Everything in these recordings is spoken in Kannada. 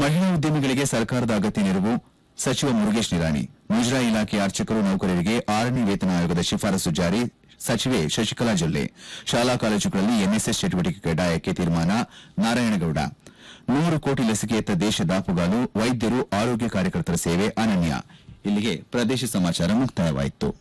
ಮಹಿಳಾ ಉದ್ಯಮಿಗಳಿಗೆ ಸರ್ಕಾರದ ಅಗತ್ಯ ನೆರವು ಸಚಿವ ಮುರುಗೇಶ್ ನಿರಾಣಿ ಮುಜರಾಯಿ ಇಲಾಖೆಯ ಅರ್ಚಕರು ನೌಕರರಿಗೆ ಆರನೇ ವೇತನ ಆಯೋಗದ ಶಿಫಾರಸು ಜಾರಿ ಸಚಿವೆ ಶಶಿಕಲಾ ಜೊಲ್ಲೆ ಶಾಲಾ ಕಾಲೇಜುಗಳಲ್ಲಿ ಎನ್ಎಸ್ಎಸ್ ಚಟುವಟಿಕೆ ಕಡ್ಡಾಯಕ್ಕೆ ತೀರ್ಮಾನ ನಾರಾಯಣಗೌಡ ನೂರು ಕೋಟಿ ಲಸಿಕೆಯತ್ತ ದೇಶ ದಾಪುಗಾಲು ವೈದ್ಯರು ಆರೋಗ್ಯ ಕಾರ್ಯಕರ್ತರ ಸೇವೆ ಅನನ್ಯ ಇಲ್ಲಿಗೆ ಪ್ರದೇಶ ಸಮಾಚಾರ ಮುಕ್ತಾಯವಾಯಿತು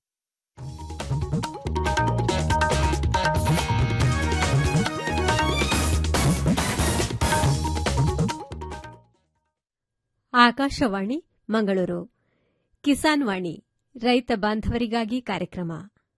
ಆಕಾಶವಾಣಿ ಮಂಗಳೂರು ಕಿಸಾನ್ ವಾಣಿ ರೈತ ಬಾಂಧವರಿಗಾಗಿ ಕಾರ್ಯಕ್ರಮ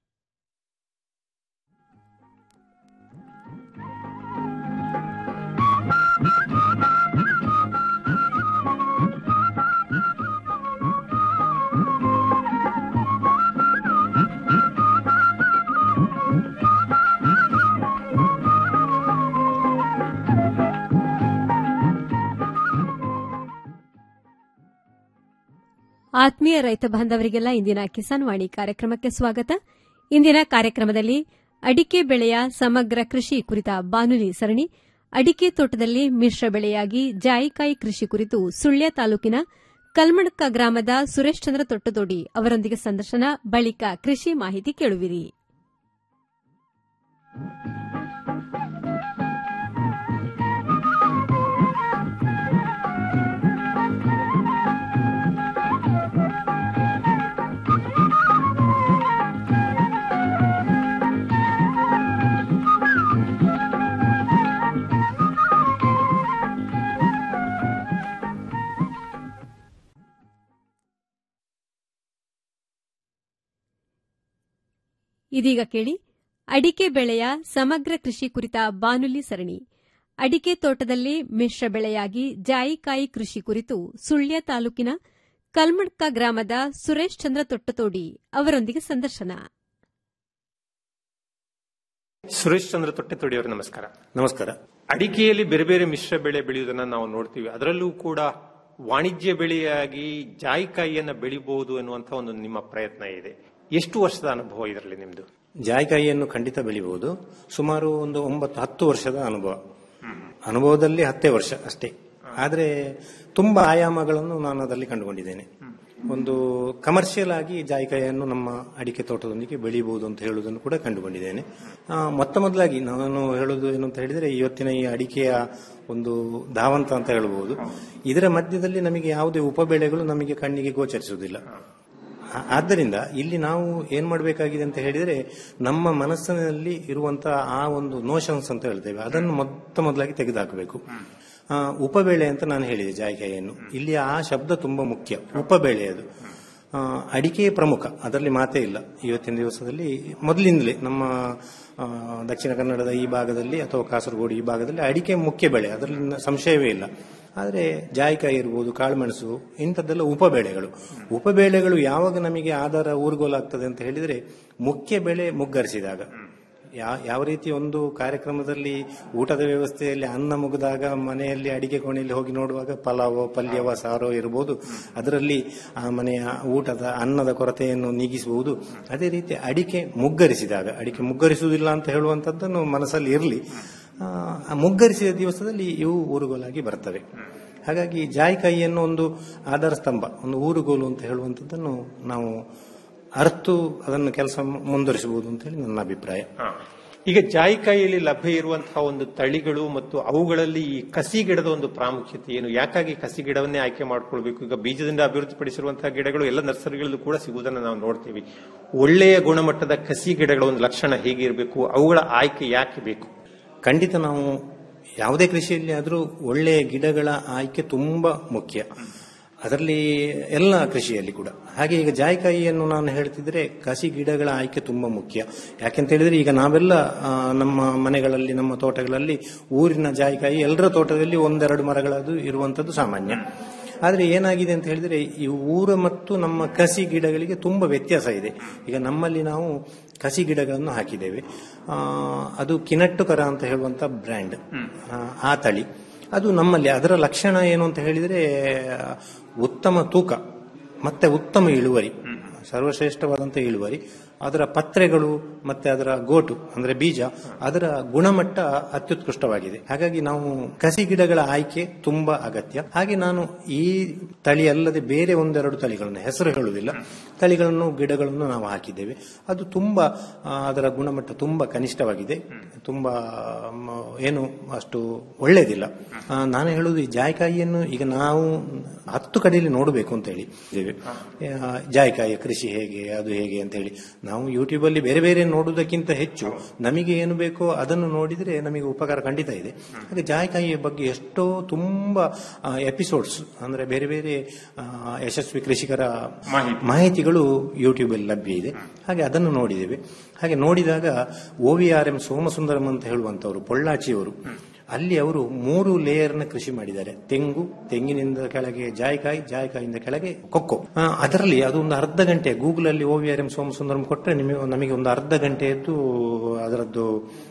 ಆತ್ಮೀಯ ರೈತ ಬಾಂಧವರಿಗೆಲ್ಲ ಇಂದಿನ ಕಿಸಾನ್ ವಾಣಿ ಕಾರ್ಯಕ್ರಮಕ್ಕೆ ಸ್ವಾಗತ ಇಂದಿನ ಕಾರ್ಯಕ್ರಮದಲ್ಲಿ ಅಡಿಕೆ ಬೆಳೆಯ ಸಮಗ್ರ ಕೃಷಿ ಕುರಿತ ಬಾನುಲಿ ಸರಣಿ ಅಡಿಕೆ ತೋಟದಲ್ಲಿ ಮಿಶ್ರ ಬೆಳೆಯಾಗಿ ಜಾಯಿಕಾಯಿ ಕೃಷಿ ಕುರಿತು ಸುಳ್ಯ ತಾಲೂಕಿನ ಕಲ್ಮಣಕ್ಕ ಗ್ರಾಮದ ಸುರೇಶ್ ಚಂದ್ರ ತೊಟ್ಟತೋಡಿ ಅವರೊಂದಿಗೆ ಸಂದರ್ಶನ ಬಳಿಕ ಕೃಷಿ ಮಾಹಿತಿ ಕೇಳುವಿರಿ ಇದೀಗ ಕೇಳಿ ಅಡಿಕೆ ಬೆಳೆಯ ಸಮಗ್ರ ಕೃಷಿ ಕುರಿತ ಬಾನುಲಿ ಸರಣಿ ಅಡಿಕೆ ತೋಟದಲ್ಲಿ ಮಿಶ್ರ ಬೆಳೆಯಾಗಿ ಜಾಯಿಕಾಯಿ ಕೃಷಿ ಕುರಿತು ಸುಳ್ಯ ತಾಲೂಕಿನ ಕಲ್ಮಡ್ಕ ಗ್ರಾಮದ ಸುರೇಶ್ ಚಂದ್ರ ತೊಟ್ಟತೋಡಿ ಅವರೊಂದಿಗೆ ಸಂದರ್ಶನ ಸುರೇಶ್ ಚಂದ್ರ ತೊಟ್ಟೆತೊಡಿ ಅವರೇ ನಮಸ್ಕಾರ ನಮಸ್ಕಾರ ಅಡಿಕೆಯಲ್ಲಿ ಬೇರೆ ಬೇರೆ ಮಿಶ್ರ ಬೆಳೆ ಬೆಳೆಯುವುದನ್ನ ನಾವು ನೋಡ್ತೀವಿ ಅದರಲ್ಲೂ ಕೂಡ ವಾಣಿಜ್ಯ ಬೆಳೆಯಾಗಿ ಜಾಯಿಕಾಯಿಯನ್ನ ಬೆಳಿಬಹುದು ಎನ್ನುವಂತ ಒಂದು ನಿಮ್ಮ ಪ್ರಯತ್ನ ಇದೆ ಎಷ್ಟು ವರ್ಷದ ಅನುಭವ ಇದರಲ್ಲಿ ನಿಮ್ದು ಜಾಯಿಕಾಯಿಯನ್ನು ಖಂಡಿತ ಬೆಳಿಬಹುದು ಸುಮಾರು ಒಂದು ಒಂಬತ್ತು ಹತ್ತು ವರ್ಷದ ಅನುಭವ ಅನುಭವದಲ್ಲಿ ಹತ್ತೇ ವರ್ಷ ಅಷ್ಟೇ ಆದ್ರೆ ತುಂಬಾ ಆಯಾಮಗಳನ್ನು ನಾನು ಅದರಲ್ಲಿ ಕಂಡುಕೊಂಡಿದ್ದೇನೆ ಒಂದು ಕಮರ್ಷಿಯಲ್ ಆಗಿ ಜಾಯಿಕಾಯಿಯನ್ನು ನಮ್ಮ ಅಡಿಕೆ ತೋಟದೊಂದಿಗೆ ಬೆಳೆಯಬಹುದು ಅಂತ ಹೇಳುವುದನ್ನು ಕೂಡ ಕಂಡುಕೊಂಡಿದ್ದೇನೆ ಆ, ಮೊತ್ತ ಮೊದಲಾಗಿ ನಾನು ಹೇಳುವುದು ಏನು ಅಂತ ಹೇಳಿದರೆ ಇವತ್ತಿನ ಈ ಅಡಿಕೆಯ ಒಂದು ಧಾವಂತ ಅಂತ ಹೇಳಬಹುದು ಇದರ ಮಧ್ಯದಲ್ಲಿ ನಮಗೆ ಯಾವುದೇ ಉಪಬೆಳೆಗಳು ನಮಗೆ ಕಣ್ಣಿಗೆ ಗೋಚರಿಸುವುದಿಲ್ಲ ಆ- ಆದ್ದರಿಂದ ಇಲ್ಲಿ ನಾವು ಏನ್ ಮಾಡಬೇಕಾಗಿದೆ ಅಂತ ಹೇಳಿದ್ರೆ ನಮ್ಮ ಮನಸ್ಸಿನಲ್ಲಿ ಇರುವಂತಹ ಆ ಒಂದು ನೋಷನ್ಸ್ ಅಂತ ಹೇಳ್ತೇವೆ ಅದನ್ನು ಮೊತ್ತ ಮೊದಲಾಗಿ ತೆಗೆದುಹಾಕಬೇಕು ಆ, ಉಪಬೆಳೆ ಅಂತ ನಾನು ಹೇಳಿದೆ ಜಾಯಿಕಾಯಿಯನ್ನು ಇಲ್ಲಿ ಆ ಶಬ್ದ ತುಂಬಾ ಮುಖ್ಯ ಉಪಬೆಳೆ ಅದು ಆ, ಅಡಿಕೆ ಪ್ರಮುಖ ಅದರಲ್ಲಿ ಮಾತೇ ಇಲ್ಲ ಇವತ್ತಿನ ದಿವಸದಲ್ಲಿ ಮೊದಲಿಂದಲೇ ನಮ್ಮ ಆ, ದಕ್ಷಿಣ ಕನ್ನಡದ ಈ ಭಾಗದಲ್ಲಿ ಅಥವಾ ಕಾಸರಗೋಡು ಈ ಭಾಗದಲ್ಲಿ ಅಡಿಕೆ ಮುಖ್ಯ ಬೆಳೆ ಅದರಲ್ಲಿ ನ- ಸಂಶಯವೇ ಇಲ್ಲ ಆದರೆ ಜಾಯಿಕಾಯಿ ಇರ್ಬೋದು ಕಾಳುಮೆಣಸು ಇಂಥದ್ದೆಲ್ಲ ಉಪಬೆಳೆಗಳು ಉಪಬೆಳೆಗಳು ಯಾವಾಗ ನಮಗೆ ಆಧಾರ ಊರುಗೋಲಾಗ್ತದೆ ಅಂತ ಹೇಳಿದರೆ ಮುಖ್ಯ ಬೆಳೆ ಮುಗ್ಗರಿಸಿದಾಗ ಯಾ- ಯಾವ ರೀತಿ ಒಂದು ಕಾರ್ಯಕ್ರಮದಲ್ಲಿ ಊಟದ ವ್ಯವಸ್ಥೆಯಲ್ಲಿ ಅನ್ನ ಮುಗಿದಾಗ ಮನೆಯಲ್ಲಿ ಅಡಿಗೆ ಕೋಣೆಯಲ್ಲಿ ಹೋಗಿ ನೋಡುವಾಗ ಪಲಾವೋ ಪಲ್ಯವೋ ಸಾರೋ ಇರಬಹುದು ಅದರಲ್ಲಿ ಆ ಮನೆಯ ಊಟದ ಅನ್ನದ ಕೊರತೆಯನ್ನು ನೀಗಿಸಬಹುದು ಅದೇ ರೀತಿ ಅಡಿಕೆ ಮುಗ್ಗರಿಸಿದಾಗ ಅಡಿಕೆ ಮುಗ್ಗರಿಸುವುದಿಲ್ಲ ಅಂತ ಹೇಳುವಂತದ್ದನ್ನು ಮನಸ್ಸಲ್ಲಿ ಇರಲಿ ಆ ಮುಗ್ಗರಿಸಿದ ದಿವಸದಲ್ಲಿ ಇವು ಊರುಗೋಲಾಗಿ ಬರ್ತವೆ ಹಾಗಾಗಿ ಜಾಯಿಕಾಯಿಯನ್ನು ಒಂದು ಆಧಾರ ಸ್ತಂಭ ಒಂದು ಊರುಗೋಲು ಅಂತ ಹೇಳುವಂಥದ್ದನ್ನು ನಾವು ಅರ್ತು ಅದನ್ನು ಕೆಲಸ ಮುಂದುವರಿಸಬಹುದು ಅಂತ ಹೇಳಿ ನನ್ನ ಅಭಿಪ್ರಾಯ ಈಗ ಜಾಯಿಕಾಯಿಯಲ್ಲಿ ಲಭ್ಯ ಇರುವಂತಹ ಒಂದು ತಳಿಗಳು ಮತ್ತು ಅವುಗಳಲ್ಲಿ ಈ ಕಸಿ ಗಿಡದ ಒಂದು ಪ್ರಾಮುಖ್ಯತೆ ಏನು ಯಾಕಾಗಿ ಕಸಿ ಗಿಡವನ್ನೇ ಆಯ್ಕೆ ಮಾಡ್ಕೊಳ್ಬೇಕು ಈಗ ಬೀಜದಿಂದ ಅಭಿವೃದ್ಧಿಪಡಿಸಿರುವಂತಹ ಗಿಡಗಳು ಎಲ್ಲ ನರ್ಸರಿಗಳಲ್ಲೂ ಕೂಡ ಸಿಗುವುದನ್ನು ನಾವು ನೋಡ್ತೀವಿ ಒಳ್ಳೆಯ ಗುಣಮಟ್ಟದ ಕಸಿ ಗಿಡಗಳ ಒಂದು ಲಕ್ಷಣ ಹೇಗಿರಬೇಕು ಅವುಗಳ ಆಯ್ಕೆ ಯಾಕೆ ಬೇಕು ಖಂಡಿತ ನಾವು ಯಾವುದೇ ಕೃಷಿಯಲ್ಲಿ ಆದರೂ ಒಳ್ಳೆಯ ಗಿಡಗಳ ಆಯ್ಕೆ ತುಂಬಾ ಮುಖ್ಯ ಅದರಲ್ಲಿ ಎಲ್ಲ ಕೃಷಿಯಲ್ಲಿ ಕೂಡ ಹಾಗೆ ಈಗ ಜಾಯಿಕಾಯಿಯನ್ನು ನಾನು ಹೇಳ್ತಿದ್ರೆ ಕಸಿ ಗಿಡಗಳ ಆಯ್ಕೆ ತುಂಬಾ ಮುಖ್ಯ ಯಾಕೆಂತ ಹೇಳಿದ್ರೆ ಈಗ ನಾವೆಲ್ಲ ಆ, ನಮ್ಮ ಮನೆಗಳಲ್ಲಿ ನಮ್ಮ ತೋಟಗಳಲ್ಲಿ ಊರಿನ ಜಾಯಿಕಾಯಿ ಎಲ್ಲರ ತೋಟದಲ್ಲಿ ಒಂದೆರಡು ಮರಗಳದು ಇರುವಂತದ್ದು ಸಾಮಾನ್ಯ ಆದ್ರೆ ಏನಾಗಿದೆ ಅಂತ ಹೇಳಿದ್ರೆ ಈ ಊರ ಮತ್ತು ನಮ್ಮ ಕಸಿ ಗಿಡಗಳಿಗೆ ತುಂಬಾ ವ್ಯತ್ಯಾಸ ಇದೆ ಈಗ ನಮ್ಮಲ್ಲಿ ನಾವು ಕಸಿ ಗಿಡಗಳನ್ನು ಹಾಕಿದ್ದೇವೆ ಆ, ಅದು ಕಿನಟ್ಟುಕರ ಅಂತ ಹೇಳುವಂತ ಬ್ರ್ಯಾಂಡ್ ಆ ತಳಿ ಅದು ನಮ್ಮಲ್ಲಿ ಅದರ ಲಕ್ಷಣ ಏನು ಅಂತ ಹೇಳಿದ್ರೆ ಉತ್ತಮ ತೂಕ ಮತ್ತೆ ಉತ್ತಮ ಇಳುವರಿ ಸರ್ವಶ್ರೇಷ್ಠವಾದಂತ ಇಳುವರಿ ಅದರ ಪತ್ರೆಗಳು ಮತ್ತೆ ಅದರ ಗೋಟು ಅಂದ್ರೆ ಬೀಜ ಅದರ ಗುಣಮಟ್ಟ ಅತ್ಯುತ್ಕೃಷ್ಟವಾಗಿದೆ ಹಾಗಾಗಿ ನಾವು ಕಸಿ ಗಿಡಗಳ ಆಯ್ಕೆ ತುಂಬಾ ಅಗತ್ಯ ಹಾಗೆ ನಾನು ಈ ತಳಿ ಅಲ್ಲದೆ ಬೇರೆ ಒಂದೆರಡು ತಳಿಗಳನ್ನು ಹೆಸರು ಹೇಳುವುದಿಲ್ಲ ತಳಿಗಳನ್ನು ಗಿಡಗಳನ್ನು ನಾವು ಹಾಕಿದ್ದೇವೆ ಅದು ತುಂಬಾ ಆ, ಅದರ ಗುಣಮಟ್ಟ ತುಂಬಾ ಕನಿಷ್ಠವಾಗಿದೆ ತುಂಬಾ ಮ, ಏನು ಅಷ್ಟು ಒಳ್ಳೆಯದಿಲ್ಲ ಆ, ನಾನು ಹೇಳುವುದು ಈ ಜಾಯಿಕಾಯಿಯನ್ನು ಈಗ ನಾವು ಹತ್ತು ಕಡೆಯಲ್ಲಿ ನೋಡಬೇಕು ಅಂತ ಹೇಳಿ ಇದ್ದೇವೆ ಆ, ಜಾಯಿಕಾಯಿಯ ಕೃಷಿ ಹೇಗೆ ಅದು ಹೇಗೆ ಅಂತ ಹೇಳಿ ನಾವು ಯೂಟ್ಯೂಬ್ ಅಲ್ಲಿ ಬೇರೆ ಬೇರೆ ನೋಡುವುದಕ್ಕಿಂತ ಹೆಚ್ಚು ನಮಗೆ ಏನು ಬೇಕೋ ಅದನ್ನು ನೋಡಿದ್ರೆ ನಮಗೆ ಉಪಕಾರ ಖಂಡಿತ ಇದೆ ಹಾಗೆ ಜಾಯಿಕಾಯಿಯ ಬಗ್ಗೆ ಎಷ್ಟೋ ತುಂಬಾ ಎಪಿಸೋಡ್ಸ್ ಅಂದ್ರೆ ಬೇರೆ ಬೇರೆ ಆ, ಯಶಸ್ವಿ ಕೃಷಿಕರ ಮಾಹಿತಿಗಳು ಯೂಟ್ಯೂಬ್ ಅಲ್ಲಿ ಲಭ್ಯ ಇದೆ ಹಾಗೆ ಅದನ್ನು ನೋಡಿದ್ದೇವೆ ಹಾಗೆ ನೋಡಿದಾಗ O V R M Somasundaram ಅಂತ ಹೇಳುವಂತವರು ಪೊಳ್ಳಾಚಿಯವರು ಅಲ್ಲಿ ಅವರು ಮೂರು ಲೇಯರ್ನ ಕೃಷಿ ಮಾಡಿದ್ದಾರೆ ತೆಂಗು ತೆಂಗಿನಿಂದ ಕೆಳಗೆ ಜಾಯಿಕಾಯಿ ಜಾಯಿಕಾಯಿಂದ ಕೆಳಗೆ ಕೊಕ್ಕೋ ಆ, ಅದರಲ್ಲಿ ಅದು ಒಂದು ಅರ್ಧ ಗಂಟೆ ಗೂಗಲ್ ಅಲ್ಲಿ O V R M Somasundaram ಕೊಟ್ಟರೆ ನಿಮಗೆ ನಮಗೆ ಒಂದು ಅರ್ಧ ಗಂಟೆಯದ್ದು ಅದರದ್ದು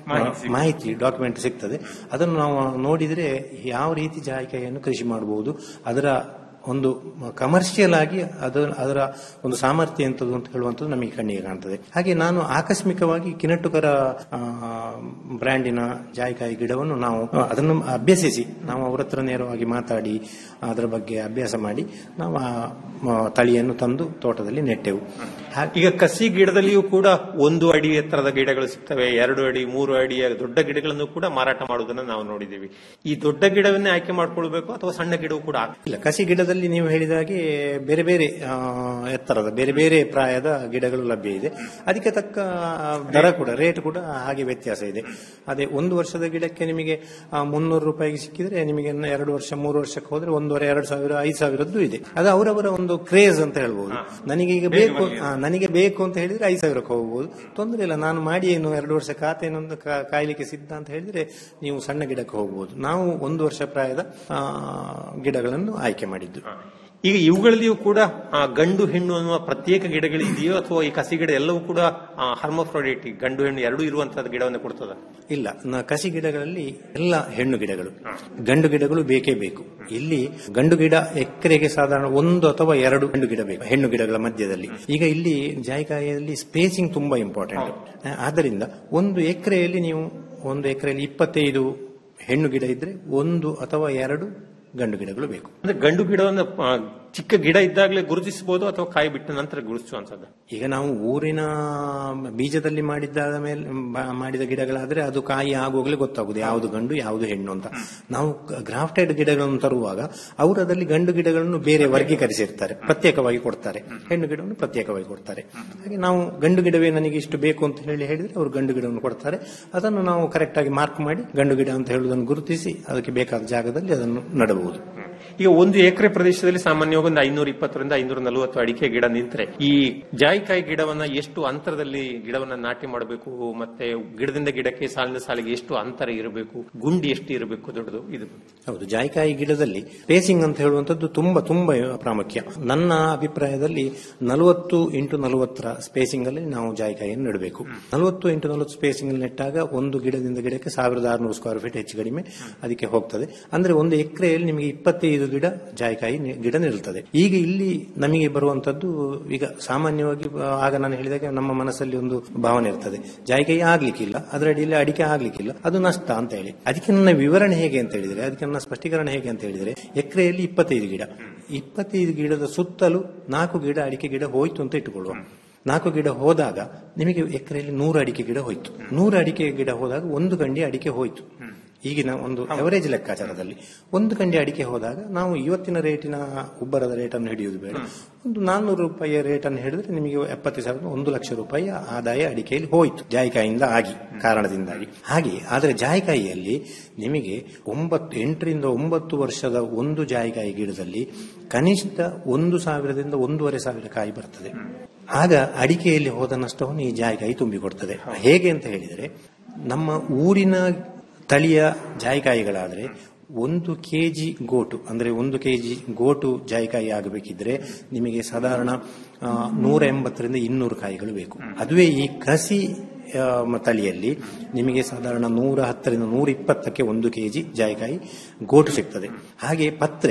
ಮಾಹಿತಿ ಡಾಕ್ಯುಮೆಂಟ್ ಸಿಗ್ತದೆ ಅದನ್ನು ನಾವು ನೋಡಿದ್ರೆ ಯಾವ ರೀತಿ ಜಾಯಿಕಾಯಿಯನ್ನು ಕೃಷಿ ಮಾಡಬಹುದು ಅದರ ಒಂದು ಕಮರ್ಷಿಯಲ್ ಆಗಿ ಅದು ಅದರ ಒಂದು ಸಾಮರ್ಥ್ಯ ಎಂತದ್ದು ಅಂತ ಹೇಳುವಂಥದ್ದು ನಮಗೆ ಕಣ್ಣಿಗೆ ಕಾಣ್ತದೆ ಹಾಗೆ ನಾನು ಆಕಸ್ಮಿಕವಾಗಿ ಕಿನಟುಕರ ಆ, ಬ್ರ್ಯಾಂಡಿನ ಜಾಯಿಕಾಯಿ ಗಿಡವನ್ನು ನಾವು ಆ, ಅದನ್ನು ಅಭ್ಯಸಿಸಿ ನಾವು ಅವರ ಹತ್ರ ನೇರವಾಗಿ ಮಾತಾಡಿ ಅದರ ಬಗ್ಗೆ ಅಭ್ಯಾಸ ಮಾಡಿ ನಾವು ಆ ಮ, ತಳಿಯನ್ನು ತಂದು ತೋಟದಲ್ಲಿ ನೆಟ್ಟೆವು ಹಾಗೆ ಈಗ ಕಸಿ ಗಿಡದಲ್ಲಿಯೂ ಕೂಡ ಒಂದು ಅಡಿ ಎತ್ತರದ ಗಿಡಗಳು ಸಿಗ್ತವೆ ಎರಡು ಅಡಿ ಮೂರು ಅಡಿಯ ದೊಡ್ಡ ಗಿಡಗಳನ್ನು ಕೂಡ ಮಾರಾಟ ಮಾಡುವುದನ್ನು ನಾವು ನೋಡಿದ್ದೀವಿ ಈ ದೊಡ್ಡ ಗಿಡವನ್ನೇ ಆಯ್ಕೆ ಮಾಡ್ಕೊಳ್ಬೇಕು ಅಥವಾ ಸಣ್ಣ ಗಿಡವೂ ಕೂಡ ಆಗ್- ಇಲ್ಲ ಕಸಿ ಗಿಡದಲ್ಲಿ ನೀವು ಹೇಳಿದ ಹಾಗೆ ಬೇರೆ ಬೇರೆ ಆ, ಎತ್ತರದ ಬೇರೆ ಬೇರೆ ಪ್ರಾಯದ ಗಿಡಗಳು ಲಭ್ಯ ಇದೆ ಅದಕ್ಕೆ ತಕ್ಕ ದರ ಕೂಡ ರೇಟ್ ಕೂಡ ಹಾಗೆ ವ್ಯತ್ಯಾಸ ಇದೆ ಅದೇ ಒಂದು ವರ್ಷದ ಗಿಡಕ್ಕೆ ನಿಮಗೆ ಆ, ಮುನ್ನೂರು ರೂಪಾಯಿಗೆ ಸಿಕ್ಕಿದ್ರೆ ನಿಮಗೆ ಇನ್ನು ಎರಡು ವರ್ಷ ಮೂರು ವರ್ಷಕ್ಕೆ ಹೋದ್ರೆ ಒಂದೂವರೆ ಎರಡು ಸಾವಿರ ಐದು ಸಾವಿರದ್ದು ಇದೆ ಅದು ಅವರವರ ಒಂದು ಕ್ರೇಜ್ ಅಂತ ಹೇಳ್ಬೋದು ನನಗೆ ಈಗ ಬೇಕು ಆ, ನನಗೆ ಬೇಕು ಅಂತ ಹೇಳಿದ್ರೆ ಐದು ಸಾವಿರಕ್ಕೆ ಹೋಗ್ಬೋದು ತೊಂದರೆ ಇಲ್ಲ ನಾನು ಮಾಡಿ ಏನು ಎರಡು ವರ್ಷ ಖಾತೆಯನ್ನು ಕಾ- ಕಾಯ್ಲಿಕ್ಕೆ ಸಿದ್ಧ ಅಂತ ಹೇಳಿದ್ರೆ ನೀವು ಸಣ್ಣ ಗಿಡಕ್ಕೆ ಹೋಗ್ಬೋದು ನಾವು ಒಂದು ವರ್ಷ ಪ್ರಾಯದ ಆ, ಗಿಡಗಳನ್ನು ಆಯ್ಕೆ ಮಾಡಿದ್ದು ಈಗ ಇವುಗಳಲ್ಲಿಯೂ ಕೂಡ ಆ, ಗಂಡು ಹೆಣ್ಣು ಅನ್ನುವ ಪ್ರತ್ಯೇಕ ಗಿಡಗಳಿದೆಯೋ ಅಥವಾ ಈ ಕಸಿ ಗಿಡ ಎಲ್ಲವೂ ಕೂಡ ಹರ್ಮೋಫ್ರೋಡೇಟಿಕ್ ಗಂಡು ಹೆಣ್ಣು ಎರಡೂ ಇರುವಂತಹ ಗಿಡವನ್ನು ಕೊಡ್ತದ ಇಲ್ಲ ನ- ಕಸಿ ಗಿಡಗಳಲ್ಲಿ ಎಲ್ಲ ಹೆಣ್ಣು ಗಿಡಗಳು ಗಂಡು ಗಿಡಗಳು ಬೇಕೇ ಬೇಕು ಇಲ್ಲಿ ಗಂಡು ಗಿಡ ಎಕರೆಗೆ ಸಾಧಾರಣ ಒಂದು ಅಥವಾ ಎರಡು ಗಂಡು ಗಿಡ ಬೇಕು ಹೆಣ್ಣು ಗಿಡಗಳ ಮಧ್ಯದಲ್ಲಿ ಈಗ ಇಲ್ಲಿ ಜಾಯಿಕಾಯಿಯಲ್ಲಿ ಸ್ಪೇಸಿಂಗ್ ತುಂಬಾ ಇಂಪಾರ್ಟೆಂಟ್ ಆದ್ದರಿಂದ ಒಂದು ಎಕರೆಯಲ್ಲಿ ನೀವು ಒಂದು ಎಕರೆಯಲ್ಲಿ ಇಪ್ಪತ್ತೈದು ಹೆಣ್ಣು ಗಿಡ ಇದ್ರೆ ಒಂದು ಅಥವಾ ಎರಡು ಗಂಡು ಗಿಡಗಳು ಬೇಕು ಅಂದ್ರೆ ಗಂಡು ಗಿಡವನ್ನು ಆ, ಚಿಕ್ಕ ಗಿಡ ಇದ್ದಾಗಲೇ ಗುರುತಿಸಬಹುದು ಅಥವಾ ಕಾಯಿ ಬಿಟ್ಟ ನಂತರ ಗುರುತಿಸುವಂತದ್ದು ಈಗ ನಾವು ಊರಿನ ಬೀಜದಲ್ಲಿ ಮಾಡಿದ್ದಾದ ಮೇಲೆ ಬ- ಮಾಡಿದ ಗಿಡಗಳಾದ್ರೆ ಅದು ಕಾಯಿ ಆಗುವಾಗಲೇ ಗೊತ್ತಾಗುದು ಯಾವುದು ಗಂಡು ಯಾವುದು ಹೆಣ್ಣು ಅಂತ ನಾವು ಗ್ರಾಫ್ಟೆಡ್ ಗಿಡಗಳನ್ನು ತರುವಾಗ ಅವರು ಅದರಲ್ಲಿ ಗಂಡು ಗಿಡಗಳನ್ನು ಬೇರೆ ವರ್ಗೀಕರಿಸಿರ್ತಾರೆ ಪ್ರತ್ಯೇಕವಾಗಿ ಕೊಡ್ತಾರೆ ಹೆಣ್ಣು ಗಿಡವನ್ನು ಪ್ರತ್ಯೇಕವಾಗಿ ಕೊಡ್ತಾರೆ ಹಾಗೆ ನಾವು ಗಂಡು ಗಿಡವೇ ನನಗೆ ಇಷ್ಟು ಬೇಕು ಅಂತ ಹೇಳಿ ಹೇಳಿದ್ರೆ ಅವರು ಗಂಡು ಗಿಡವನ್ನು ಕೊಡ್ತಾರೆ ಅದನ್ನು ನಾವು ಕರೆಕ್ಟ್ ಆಗಿ ಮಾರ್ಕ್ ಮಾಡಿ ಗಂಡು ಗಿಡ ಅಂತ ಹೇಳುವುದನ್ನು ಗುರುತಿಸಿ ಅದಕ್ಕೆ ಬೇಕಾದ ಜಾಗದಲ್ಲಿ ಅದನ್ನು ನೆಡಬಹುದು ಈಗ ಒಂದು ಎಕರೆ ಪ್ರದೇಶದಲ್ಲಿ ಸಾಮಾನ್ಯವಾಗಿ ಒಂದು ಐನೂರ ಇಪ್ಪತ್ತರಿಂದ ಐನೂರ ನಲವತ್ತು ಅಡಿಕೆ ಗಿಡ ನಿಂತ್ರೆ ಈ ಜಾಯಿಕಾಯಿ ಗಿಡವನ್ನ ಎಷ್ಟು ಅಂತರದಲ್ಲಿ ಗಿಡವನ್ನ ನಾಟಿ ಮಾಡಬೇಕು ಮತ್ತೆ ಗಿಡದಿಂದ ಗಿಡಕ್ಕೆ ಸಾಲಿನ ಸಾಲಿಗೆ ಎಷ್ಟು ಅಂತರ ಇರಬೇಕು ಗುಂಡಿ ಎಷ್ಟು ಇರಬೇಕು ದೊಡ್ಡದು ಇದು ಹೌದು ಜಾಯಿಕಾಯಿ ಗಿಡದಲ್ಲಿ ಸ್ಪೇಸಿಂಗ್ ಅಂತ ಹೇಳುವಂತದ್ದು ತುಂಬಾ ತುಂಬಾ ಪ್ರಾಮುಖ್ಯ ನನ್ನ ಅಭಿಪ್ರಾಯದಲ್ಲಿ ನಲವತ್ತು ಇಂಟು ನಲವತ್ತರ ಸ್ಪೇಸಿಂಗ್ ಅಲ್ಲಿ ನಾವು ಜಾಯಿಕಾಯಿಯನ್ನು ನೆಡಬೇಕು ನಲವತ್ತು ಇಂಟು ನಲವತ್ತು ಸ್ಪೇಸಿಂಗ್ ಅಲ್ಲಿ ನೆಟ್ಟಾಗ ಒಂದು ಗಿಡದಿಂದ ಗಿಡಕ್ಕೆ ಸಾವಿರದ ಆರುನೂರು ಸ್ಕ್ವೇರ್ ಫೀಟ್ ಹೆಚ್ಚು ಕಡಿಮೆ ಅದಕ್ಕೆ ಹೋಗ್ತದೆ ಅಂದ್ರೆ ಒಂದು ಎಕರೆಯಲ್ಲಿ ನಿಮಗೆ ಇಪ್ಪತ್ತೈದು ಗಿಡ ಜಾಯಿಕಾಯಿ ನಿ- ಗಿಡ ನಿಲ್ತದೆ ಈಗ ಇಲ್ಲಿ ನಮಗೆ ಬರುವಂತದ್ದು ಈಗ ಸಾಮಾನ್ಯವಾಗಿ ಆ, ಆಗ ನಾನು ಹೇಳಿದಾಗ ನಮ್ಮ ಮನಸ್ಸಲ್ಲಿ ಒಂದು ಭಾವನೆ ಇರ್ತದೆ ಜಾಯಿಕಾಯಿ ಆಗ್ಲಿಕ್ಕಿಲ್ಲ ಅದರ ಅಡಿಯಲ್ಲಿ ಅಡಿಕೆ ಆಗ್ಲಿಕ್ಕಿಲ್ಲ ಅದು ನಷ್ಟ ಅಂತ ಹೇಳಿ ಅದಕ್ಕೆ ನನ್ನ ವಿವರಣೆ ಹೇಗೆ ಅಂತ ಹೇಳಿದ್ರೆ ಅದಕ್ಕೆ ನನ್ನ ಸ್ಪಷ್ಟೀಕರಣ ಹೇಗೆ ಅಂತ ಹೇಳಿದ್ರೆ ಎಕರೆಯಲ್ಲಿ ಇಪ್ಪತ್ತೈದು ಗಿಡ ಇಪ್ಪತ್ತೈದು ಗಿಡದ ಸುತ್ತಲೂ ನಾಲ್ಕು ಗಿಡ ಅಡಿಕೆ ಗಿಡ ಹೋಯ್ತು ಅಂತ ಇಟ್ಟುಕೊಳ್ಳುವ ನಾಲ್ಕು ಗಿಡ ಹೋದಾಗ ನಿಮಗೆ ಎಕರೆಯಲ್ಲಿ ನೂರು ಅಡಿಕೆ ಗಿಡ ಹೋಯ್ತು ನೂರು ಅಡಿಕೆ ಗಿಡ ಹೋದಾಗ ಒಂದು ಗಂಡಿ ಅಡಿಕೆ ಹೋಯ್ತು ಈಗಿನ ಒಂದು ಅವರೇಜ್ ಲೆಕ್ಕಾಚಾರದಲ್ಲಿ ಒಂದು ಗಂಡಿ ಅಡಿಕೆ ಹೋದಾಗ ನಾವು ಇವತ್ತಿನ ರೇಟಿನ ಉಬ್ಬರದ ರೇಟನ್ನು ಹಿಡಿಯುವುದು ಬೇಡ ಒಂದು ನಾನ್ನೂರು ರೂಪಾಯಿಯ ರೇಟನ್ನು ಹಿಡಿದ್ರೆ ನಿಮಗೆ ಎಪ್ಪತ್ತು ಸಾವಿರದ ಒಂದು ಲಕ್ಷ ರೂಪಾಯಿ ಆದಾಯ ಅಡಿಕೆಯಲ್ಲಿ ಹೋಯ್ತು ಜಾಯಿಕಾಯಿಯಿಂದ ಆಗಿ ಕಾರಣದಿಂದಾಗಿ ಹಾಗೆ ಆದರೆ ಜಾಯಿಕಾಯಿಯಲ್ಲಿ ನಿಮಗೆ ಒಂಬತ್ತು ಎಂಟರಿಂದ ಒಂಬತ್ತು ವರ್ಷದ ಒಂದು ಜಾಯಿಕಾಯಿ ಗಿಡದಲ್ಲಿ ಕನಿಷ್ಠ ಒಂದು ಸಾವಿರದಿಂದ ಒಂದೂವರೆ ಸಾವಿರ ಕಾಯಿ ಬರ್ತದೆ ಆಗ ಅಡಿಕೆಯಲ್ಲಿ ಹೋದ ನಷ್ಟವನ್ನು ಈ ಜಾಯಿಕಾಯಿ ತುಂಬಿಕೊಡ್ತದೆ ಹೇಗೆ ಅಂತ ಹೇಳಿದರೆ ನಮ್ಮ ಊರಿನ ತಳಿಯ ಜಾಯಿಕಾಯಿಗಳಾದರೆ ಒಂದು ಕೆಜಿ ಗೋಟು ಅಂದ್ರೆ ಒಂದು ಕೆಜಿ ಗೋಟು ಜಾಯಿಕಾಯಿ ಆಗಬೇಕಿದ್ರೆ ನಿಮಗೆ ಸಾಧಾರಣ ಆ, ನೂರ ಎಂಬತ್ತರಿಂದ ಇನ್ನೂರು ಕಾಯಿಗಳು ಬೇಕು ಅದುವೇ ಈ ಕಸಿ ಆ, ಮ- ತಳಿಯಲ್ಲಿ ನಿಮಗೆ ಸಾಧಾರಣ ನೂರ ಹತ್ತರಿಂದ ನೂರ ಇಪ್ಪತ್ತಕ್ಕೆ ಒಂದು ಕೆಜಿ ಜಾಯಿಕಾಯಿ ಗೋಟು ಸಿಗ್ತದೆ ಹಾಗೆ ಪತ್ರೆ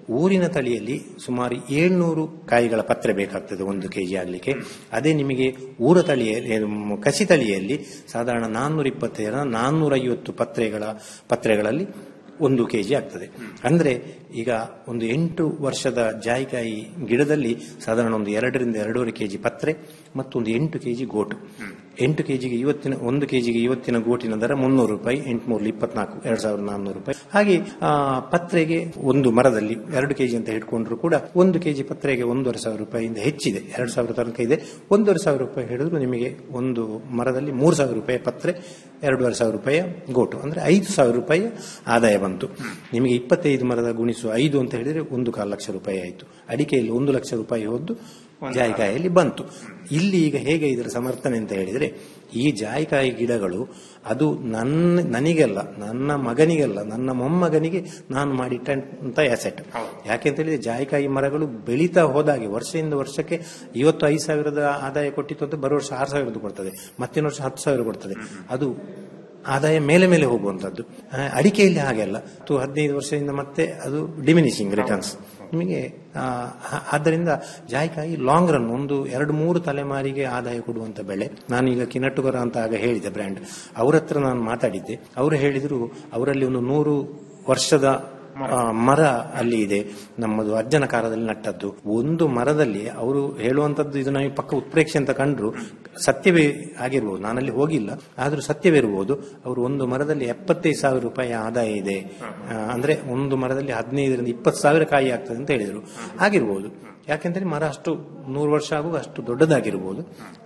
ಊರಿನ ತಳಿಯಲ್ಲಿ ಸುಮಾರು ಏಳ್ನೂರು ಕಾಯಿಗಳ ಪತ್ರೆ ಬೇಕಾಗ್ತದೆ ಒಂದು ಕೆಜಿ ಆಗಲಿಕ್ಕೆ ಅದೇ ನಿಮಗೆ ಊರ ತಳಿಯಲ್ಲಿ ಏನು, ಕಸಿ ತಳಿಯಲ್ಲಿ ಸಾಧಾರಣ ನಾನ್ನೂರ ಇಪ್ಪತ್ತೈದರ ನಾನ್ನೂರ ಐವತ್ತು ಪತ್ರೆಗಳ ಪತ್ರೆಗಳಲ್ಲಿ ಒಂದು ಕೆಜಿ ಆಗ್ತದೆ ಅಂದ್ರೆ ಈಗ ಒಂದು ಎಂಟು ವರ್ಷದ ಜಾಯಿಕಾಯಿ ಗಿಡದಲ್ಲಿ ಸಾಧಾರಣ ಒಂದು ಎರಡರಿಂದ ಎರಡೂವರೆ ಕೆಜಿ ಪತ್ರೆ ಮತ್ತು ಒಂದು ಎಂಟು ಕೆಜಿ ಗೋಟು ಎಂಟು ಕೆಜಿಗೆ ಇವತ್ತಿನ ಒಂದು ಕೆಜಿಗೆ ಇವತ್ತಿನ ಗೋಟಿನ ದರ ಮುನ್ನೂರು ರೂಪಾಯಿ ಎಂಟುನೂರ ಇಪ್ಪತ್ನಾಲ್ಕು ಎರಡ್ ಸಾವಿರದ ನಾನ್ನೂರು ರೂಪಾಯಿ ಹಾಗೆ ಆ, ಪತ್ರೆಗೆ ಒಂದು ಮರದಲ್ಲಿ ಎರಡು ಕೆಜಿ ಅಂತ ಇಟ್ಕೊಂಡ್ರು ಕೂಡ ಒಂದು ಕೆಜಿ ಪತ್ರೆಗೆ ಒಂದೂವರೆ ಸಾವಿರ ರೂಪಾಯಿಯಿಂದ ಹೆಚ್ಚಿದೆ ಎರಡು ಸಾವಿರ ತನಕ ಇದೆ ಒಂದೂವರೆ ಸಾವಿರ ರೂಪಾಯಿ ಹಿಡಿದ್ರು ನಿಮಗೆ ಒಂದು ಮರದಲ್ಲಿ ಮೂರು ಸಾವಿರ ರೂಪಾಯಿ ಪತ್ರೆ ಎರಡೂವರೆ ಸಾವಿರ ರೂಪಾಯಿಯ ಗೋಟು ಅಂದ್ರೆ ಐದು ಸಾವಿರ ರೂಪಾಯಿ ಆದಾಯ ಬಂತು ನಿಮಗೆ ಇಪ್ಪತ್ತೈದು ಮರದ ಗುಣಿಸು ಐದು ಅಂತ ಹೇಳಿದ್ರೆ ಒಂದು ಕಾಲು ಲಕ್ಷ ರೂಪಾಯಿ ಆಯಿತು ಅಡಿಕೆಯಲ್ಲಿ ಒಂದು ಲಕ್ಷ ರೂಪಾಯಿ ಹೋದ್ದು ಜಾಯಿಕಾಯಲ್ಲಿ ಬಂತು ಇಲ್ಲಿ ಈಗ ಹೇಗೆ ಇದರ ಸಮರ್ಥನೆ ಅಂತ ಹೇಳಿದ್ರೆ ಈ ಜಾಯಿಕಾಯಿ ಗಿಡಗಳು ಅದು ನನ್ನ ನನಗೆಲ್ಲ ನನ್ನ ಮಗನಿಗೆಲ್ಲ ನನ್ನ ಮೊಮ್ಮಗನಿಗೆ ನಾನು ಮಾಡಿಟ್ಟಂತ ಅಸೆಟ್ ಯಾಕೆಂತ ಹೇಳಿದ್ರೆ ಜಾಯಿಕಾಯಿ ಮರಗಳು ಬೆಳೀತಾ ಹೋದಾಗೆ ವರ್ಷದಿಂದ ವರ್ಷಕ್ಕೆ ಇವತ್ತು ಐದು ಸಾವಿರದ ಆದಾಯ ಕೊಟ್ಟಿತ್ತು ಅಂತ ಬರೋ ವರ್ಷ ಆರು ಸಾವಿರದ ಕೊಡ್ತದೆ ಮತ್ತಿನ ವರ್ಷ ಹತ್ತು ಸಾವಿರ ಕೊಡ್ತದೆ ಅದು ಆದಾಯ ಮೇಲೆ ಮೇಲೆ ಹೋಗುವಂತದ್ದು ಆ, ಅಡಿಕೆಯಲ್ಲಿ ಹಾಗೆಲ್ಲ ಹತ್ತು ಹದಿನೈದು ವರ್ಷದಿಂದ ಮತ್ತೆ ಅದು ಡಿಮಿನಿಷಿಂಗ್ ರಿಟರ್ನ್ಸ್ ನಿಮಗೆ ಆ, ಆ- ಆದ್ದರಿಂದ ಜಾಯಿಕಾಯಿ ಲಾಂಗ್ ರನ್ ಒಂದು ಎರಡು ಮೂರು ತಲೆಮಾರಿಗೆ ಆದಾಯ ಕೊಡುವಂತ ಬೆಳೆ ನಾನೀಗ ಕಿನಟ್ಟುಗರ ಅಂತ ಆಗ ಹೇಳಿದೆ ಬ್ರ್ಯಾಂಡ್ ಅವ್ರ ಹತ್ರ ನಾನು ಮಾತಾಡಿದ್ದೆ ಅವರು ಹೇಳಿದ್ರು ಅವರಲ್ಲಿ ಒಂದು ನೂರು ವರ್ಷದ ಆ, ಮರ ಅಲ್ಲಿ ಇದೆ ನಮ್ಮದು ಅಜ್ಜನ ಕಾಲದಲ್ಲಿ ನಟ್ಟದ್ದು ಒಂದು ಮರದಲ್ಲಿ ಅವರು ಹೇಳುವಂತದ್ದು ಇದು ನಮಗೆ ಪಕ್ಕ ಉತ್ಪ್ರೇಕ್ಷೆ ಅಂತ ಕಂಡ್ರು ಸತ್ಯವೇ ಆಗಿರ್ಬೋದು ನಾನಲ್ಲಿ ಹೋಗಿಲ್ಲ ಆದ್ರೂ ಸತ್ಯವಿರಬಹುದು ಅವರು ಒಂದು ಮರದಲ್ಲಿ ಎಪ್ಪತ್ತೈದು ಸಾವಿರ ರೂಪಾಯಿ ಆದಾಯ ಇದೆ ಆ, ಅಂದ್ರೆ ಒಂದು ಮರದಲ್ಲಿ ಹದಿನೈದರಿಂದ ಇಪ್ಪತ್ತು ಸಾವಿರ ಕಾಯಿ ಆಗ್ತದೆ ಅಂತ ಹೇಳಿದ್ರು ಆಗಿರ್ಬೋದು ಯಾಕೆಂದ್ರೆ ಮರ ಅಷ್ಟು ನೂರು ವರ್ಷ ಆಗುವ ಅಷ್ಟು ದೊಡ್ಡದಾಗಿರ್ಬೋದು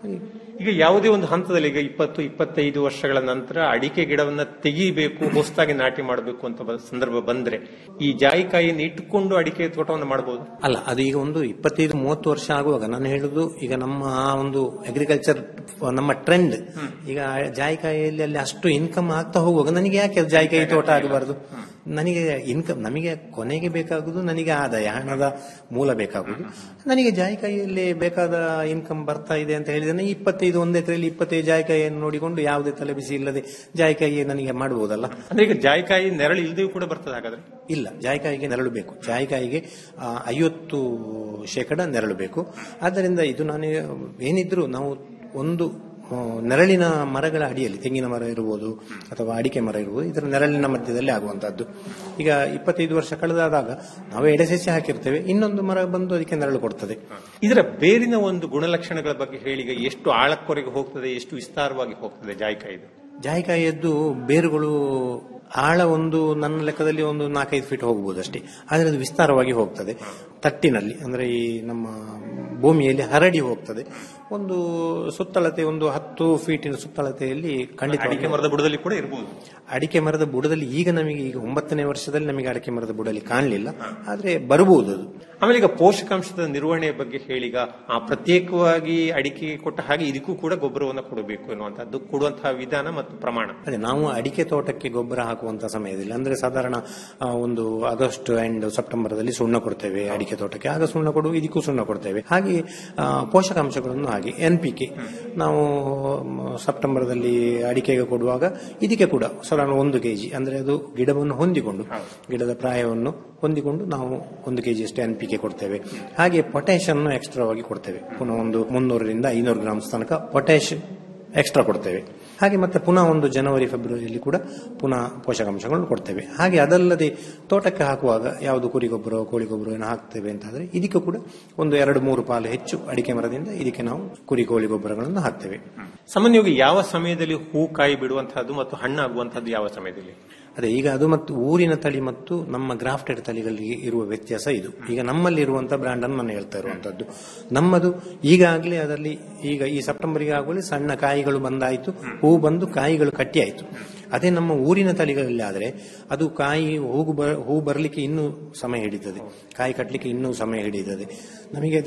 ಈಗ ಯಾವುದೇ ಒಂದು ಹಂತದಲ್ಲಿ ಈಗ ಇಪ್ಪತ್ತು ಇಪ್ಪತ್ತೈದು ವರ್ಷಗಳ ನಂತರ ಅಡಿಕೆ ಗಿಡವನ್ನ ತೆಗಿಬೇಕು ಹೊಸದಾಗಿ ನಾಟಿ ಮಾಡಬೇಕು ಅಂತ ಬ- ಸಂದರ್ಭ ಬಂದ್ರೆ ಈ ಜಾಯಿಕಾಯಿಯನ್ನು ಇಟ್ಟುಕೊಂಡು ಅಡಿಕೆ ತೋಟವನ್ನು ಮಾಡಬಹುದು ಅಲ್ಲ ಅದು ಈಗ ಒಂದು ಇಪ್ಪತ್ತೈದು ಮೂವತ್ತು ವರ್ಷ ಆಗುವಾಗ ನಾನು ಹೇಳುದು ಈಗ ನಮ್ಮ ಆ ಒಂದು ಅಗ್ರಿಕಲ್ಚರ್ ನಮ್ಮ ಟ್ರೆಂಡ್ ಈಗ ಜಾಯಿಕಾಯಿಯಲ್ಲಿ ಅಲ್ಲಿ ಅಷ್ಟು ಇನ್ಕಮ್ ಆಗ್ತಾ ಹೋಗುವಾಗ ನನಗೆ ಯಾಕೆ ಅದು ಜಾಯಿಕಾಯಿ ತೋಟ ಆಗಬಾರದು ನನಗೆ ಇನ್ಕಮ್ ನಮಗೆ ಕೊನೆಗೆ ಬೇಕಾಗುದು ನನಗೆ ಆದಾಯ ಹಣದ ಮೂಲ ಬೇಕಾಗುದು ನನಗೆ ಜಾಯಿಕಾಯಿಯಲ್ಲಿ ಬೇಕಾದ ಇನ್ಕಮ್ ಬರ್ತಾ ಇದೆ ಅಂತ ಹೇಳಿದ್ರೆ ಇಪ್ಪತ್ತೈದು ಒಂದು ಎಕರೆಯಲ್ಲಿ ಇಪ್ಪತ್ತೈದು ಜಾಯಿಕಾಯಿಯನ್ನು ನೋಡಿಕೊಂಡು ಯಾವುದೇ ತಲೆಬಿಸಿ ಇಲ್ಲದೆ ಜಾಯಿಕಾಯಿ ನನಗೆ ಮಾಡಬಹುದಲ್ಲ ಅಂದ್ರೆ ಈಗ ಜಾಯಿಕಾಯಿ ನೆರಳು ಇಲ್ದೆಯೂ ಕೂಡ ಬರ್ತದೆ ಹಾಗಾದ್ರೆ ಇಲ್ಲ ಜಾಯಿಕಾಯಿಗೆ ನೆರಳು ಬೇಕು ಜಾಯಿಕಾಯಿಗೆ ಆ, ಐವತ್ತು ಶೇಕಡ ನೆರಳು ಬೇಕು ಆದ್ದರಿಂದ ಇದು ನಾನು ಏನಿದ್ರು ನಾವು ಒಂದು ಆ, ನೆರಳಿನ ಮರಗಳ ಅಡಿಯಲ್ಲಿ ತೆಂಗಿನ ಮರ ಇರುವುದು ಅಥವಾ ಅಡಿಕೆ ಮರ ಇರುವುದು ಇದರ ನೆರಳಿನ ಮಧ್ಯದಲ್ಲಿ ಆಗುವಂತಹದ್ದು ಈಗ ಇಪ್ಪತ್ತೈದು ವರ್ಷ ಕಳೆದಾದಾಗ ನಾವು ಎಡೆಸಸ್ಯ ಹಾಕಿರ್ತೇವೆ ಇನ್ನೊಂದು ಮರ ಬಂದು ಅದಕ್ಕೆ ನೆರಳು ಕೊಡ್ತದೆ ಇದರ ಬೇರಿನ ಒಂದು ಗುಣಲಕ್ಷಣಗಳ ಬಗ್ಗೆ ಹೇಳಿ ಈಗ ಎಷ್ಟು ಆಳಕ್ಕೊರೆಗೆ ಹೋಗ್ತದೆ ಎಷ್ಟು ವಿಸ್ತಾರವಾಗಿ ಹೋಗ್ತದೆ ಜಾಯಿಕಾಯಿದು ಜಾಯಿಕಾಯಿಯದ್ದು ಬೇರುಗಳು ಆಳ ಒಂದು ನನ್ನ ಲೆಕ್ಕದಲ್ಲಿ ಒಂದು ನಾಲ್ಕೈದು ಫೀಟ್ ಹೋಗಬಹುದು ಅಷ್ಟೇ ಆದರೆ ಅದು ವಿಸ್ತಾರವಾಗಿ ಹೋಗ್ತದೆ ತಟ್ಟಿನಲ್ಲಿ ಅಂದ್ರೆ ಈ ನಮ್ಮ ಭೂಮಿಯಲ್ಲಿ ಹರಡಿ ಹೋಗ್ತದೆ ಒಂದು ಸುತ್ತಳತೆ ಒಂದು ಹತ್ತು ಫೀಟಿನ ಸುತ್ತಳತೆಯಲ್ಲಿ ಖಂಡಿತ ಅಡಿಕೆ ಮರದ ಬುಡದಲ್ಲಿ ಕೂಡ ಇರಬಹುದು ಅಡಿಕೆ ಮರದ ಬುಡದಲ್ಲಿ ಈಗ ನಮಗೆ ಈಗ ಒಂಬತ್ತನೇ ವರ್ಷದಲ್ಲಿ ನಮಗೆ ಅಡಿಕೆ ಮರದ ಬುಡದಲ್ಲಿ ಕಾಣಲಿಲ್ಲ ಆದ್ರೆ ಬರಬಹುದು ಅದು ಆಮೇಲೆ ಈಗ ಪೋಷಕಾಂಶದ ನಿರ್ವಹಣೆಯ ಬಗ್ಗೆ ಹೇಳಿ ಈಗ ಆ ಪ್ರತ್ಯೇಕವಾಗಿ ಅಡಿಕೆಗೆ ಕೊಟ್ಟ ಹಾಗೆ ಇದಕ್ಕೂ ಕೂಡ ಗೊಬ್ಬರವನ್ನು ಕೊಡಬೇಕು ಎನ್ನುವಂತಹದ್ದು ಕೊಡುವಂತಹ ವಿಧಾನ ಮತ್ತು ಪ್ರಮಾಣ ಅದೇ ನಾವು ಅಡಿಕೆ ತೋಟಕ್ಕೆ ಗೊಬ್ಬರ ಹಾಕುವಂತ ಸಮಯದಲ್ಲಿ ಅಂದ್ರೆ ಸಾಧಾರಣ ಆ, ಒಂದು ಆಗಸ್ಟ್ ಅಂಡ್ ಸೆಪ್ಟೆಂಬರ್ದಲ್ಲಿ ಸುಣ್ಣ ಕೊಡ್ತೇವೆ ಅಡಿಕೆ ತೋಟಕ್ಕೆ ಆಗ ಸುಣ್ಣ ಕೊಡು ಇದಕ್ಕೂ ಸುಣ್ಣ ಕೊಡ್ತೇವೆ ಹಾಗೆ ಆ, ಪೋಷಕಾಂಶಗಳನ್ನು ಹಾಗೆ ಎನ್ ಪಿ ಕೆ ನಾವು ಮ್, ಸೆಪ್ಟೆಂಬರ್ದಲ್ಲಿ ಅಡಿಕೆಗೆ ಕೊಡುವಾಗ ಇದಕ್ಕೆ ಕೂಡ ಸಾಧಾರಣ ಒಂದು ಕೆಜಿ ಅಂದ್ರೆ ಅದು ಗಿಡವನ್ನು ಹೊಂದಿಕೊಂಡು ಗಿಡದ ಪ್ರಾಯವನ್ನು ಹೊಂದಿಕೊಂಡು ನಾವು ಒಂದು ಕೆಜಿ ಅಷ್ಟು ಎನ್ ಪಿ ಕೆ ಕೊಡ್ತೇವೆ ಹಾಗೆ ಪೊಟ್ಯಾಶ್ ಅನ್ನು ಎಕ್ಸ್ಟ್ರಾವಾಗಿ ಕೊಡ್ತೇವೆ ಪುನಃ ಒಂದು ಮುನ್ನೂರರಿಂದ ಐನೂರು ಗ್ರಾಮ್ಸ್ ತನಕ ಪೊಟ್ಯಾಶ್ ಎಕ್ಸ್ಟ್ರಾ ಕೊಡ್ತೇವೆ ಹಾಗೆ ಮತ್ತೆ ಪುನಃ ಒಂದು ಜನವರಿ ಫೆಬ್ರವರಿಯಲ್ಲಿ ಕೂಡ ಪುನಃ ಪೋಷಕಾಂಶಗಳನ್ನು ಕೊಡ್ತೇವೆ ಹಾಗೆ ಅದಲ್ಲದೆ ತೋಟಕ್ಕೆ ಹಾಕುವಾಗ ಯಾವುದು ಕುರಿ ಗೊಬ್ಬರ ಕೋಳಿ ಗೊಬ್ಬರ ಏನು ಹಾಕ್ತೇವೆ ಅಂತಾದ್ರೆ ಇದಕ್ಕೂ ಕೂಡ ಒಂದು ಎರಡು ಮೂರು ಪಾಲು ಹೆಚ್ಚು ಅಡಿಕೆ ಮರದಿಂದ ಇದಕ್ಕೆ ನಾವು ಕುರಿ ಕೋಳಿ ಗೊಬ್ಬರಗಳನ್ನು ಹಾಕ್ತೇವೆ ಸಾಮಾನ್ಯವಾಗಿ ಯಾವ ಸಮಯದಲ್ಲಿ ಹೂ ಕಾಯಿ ಬಿಡುವಂತಹದ್ದು ಮತ್ತು ಹಣ್ಣಾಗುವಂತಹದ್ದು ಯಾವ ಸಮಯದಲ್ಲಿ ಅದೇ ಈಗ ಅದು ಮತ್ತು ಊರಿನ ತಳಿ ಮತ್ತು ನಮ್ಮ ಗ್ರಾಫ್ಟೆಡ್ ತಳಿಗಳಿಗೆ ಇರುವ ವ್ಯತ್ಯಾಸ ಇದು ಈಗ ನಮ್ಮಲ್ಲಿ ಇರುವಂತಹ ಬ್ರ್ಯಾಂಡ್ ಅನ್ನು ನಾನು ಹೇಳ್ತಾ ಇರುವಂತದ್ದು ನಮ್ಮದು ಈಗಾಗಲೇ ಅದರಲ್ಲಿ ಈಗ ಈ ಸೆಪ್ಟೆಂಬರ್ಗೆ ಆಗುವಲ್ಲಿ ಸಣ್ಣ ಕಾಯಿಗಳು ಬಂದಾಯಿತು ಹೂ ಬಂದು ಕಾಯಿಗಳು ಕಟ್ಟಿ ಆಯಿತು ಅದೇ ನಮ್ಮ ಊರಿನ ತಳಿಗಳಲ್ಲಿ ಆದ್ರೆ ಅದು ಕಾಯಿ ಹೂಗು ಬ ಹೂ ಬರಲಿಕ್ಕೆ ಇನ್ನೂ ಸಮಯ ಹಿಡಿತದೆ ಕಾಯಿ ಕಟ್ಟಲಿಕ್ಕೆ ಇನ್ನೂ ಸಮಯ ಹಿಡಿತದೆ ನಮಗೆ ಅದರ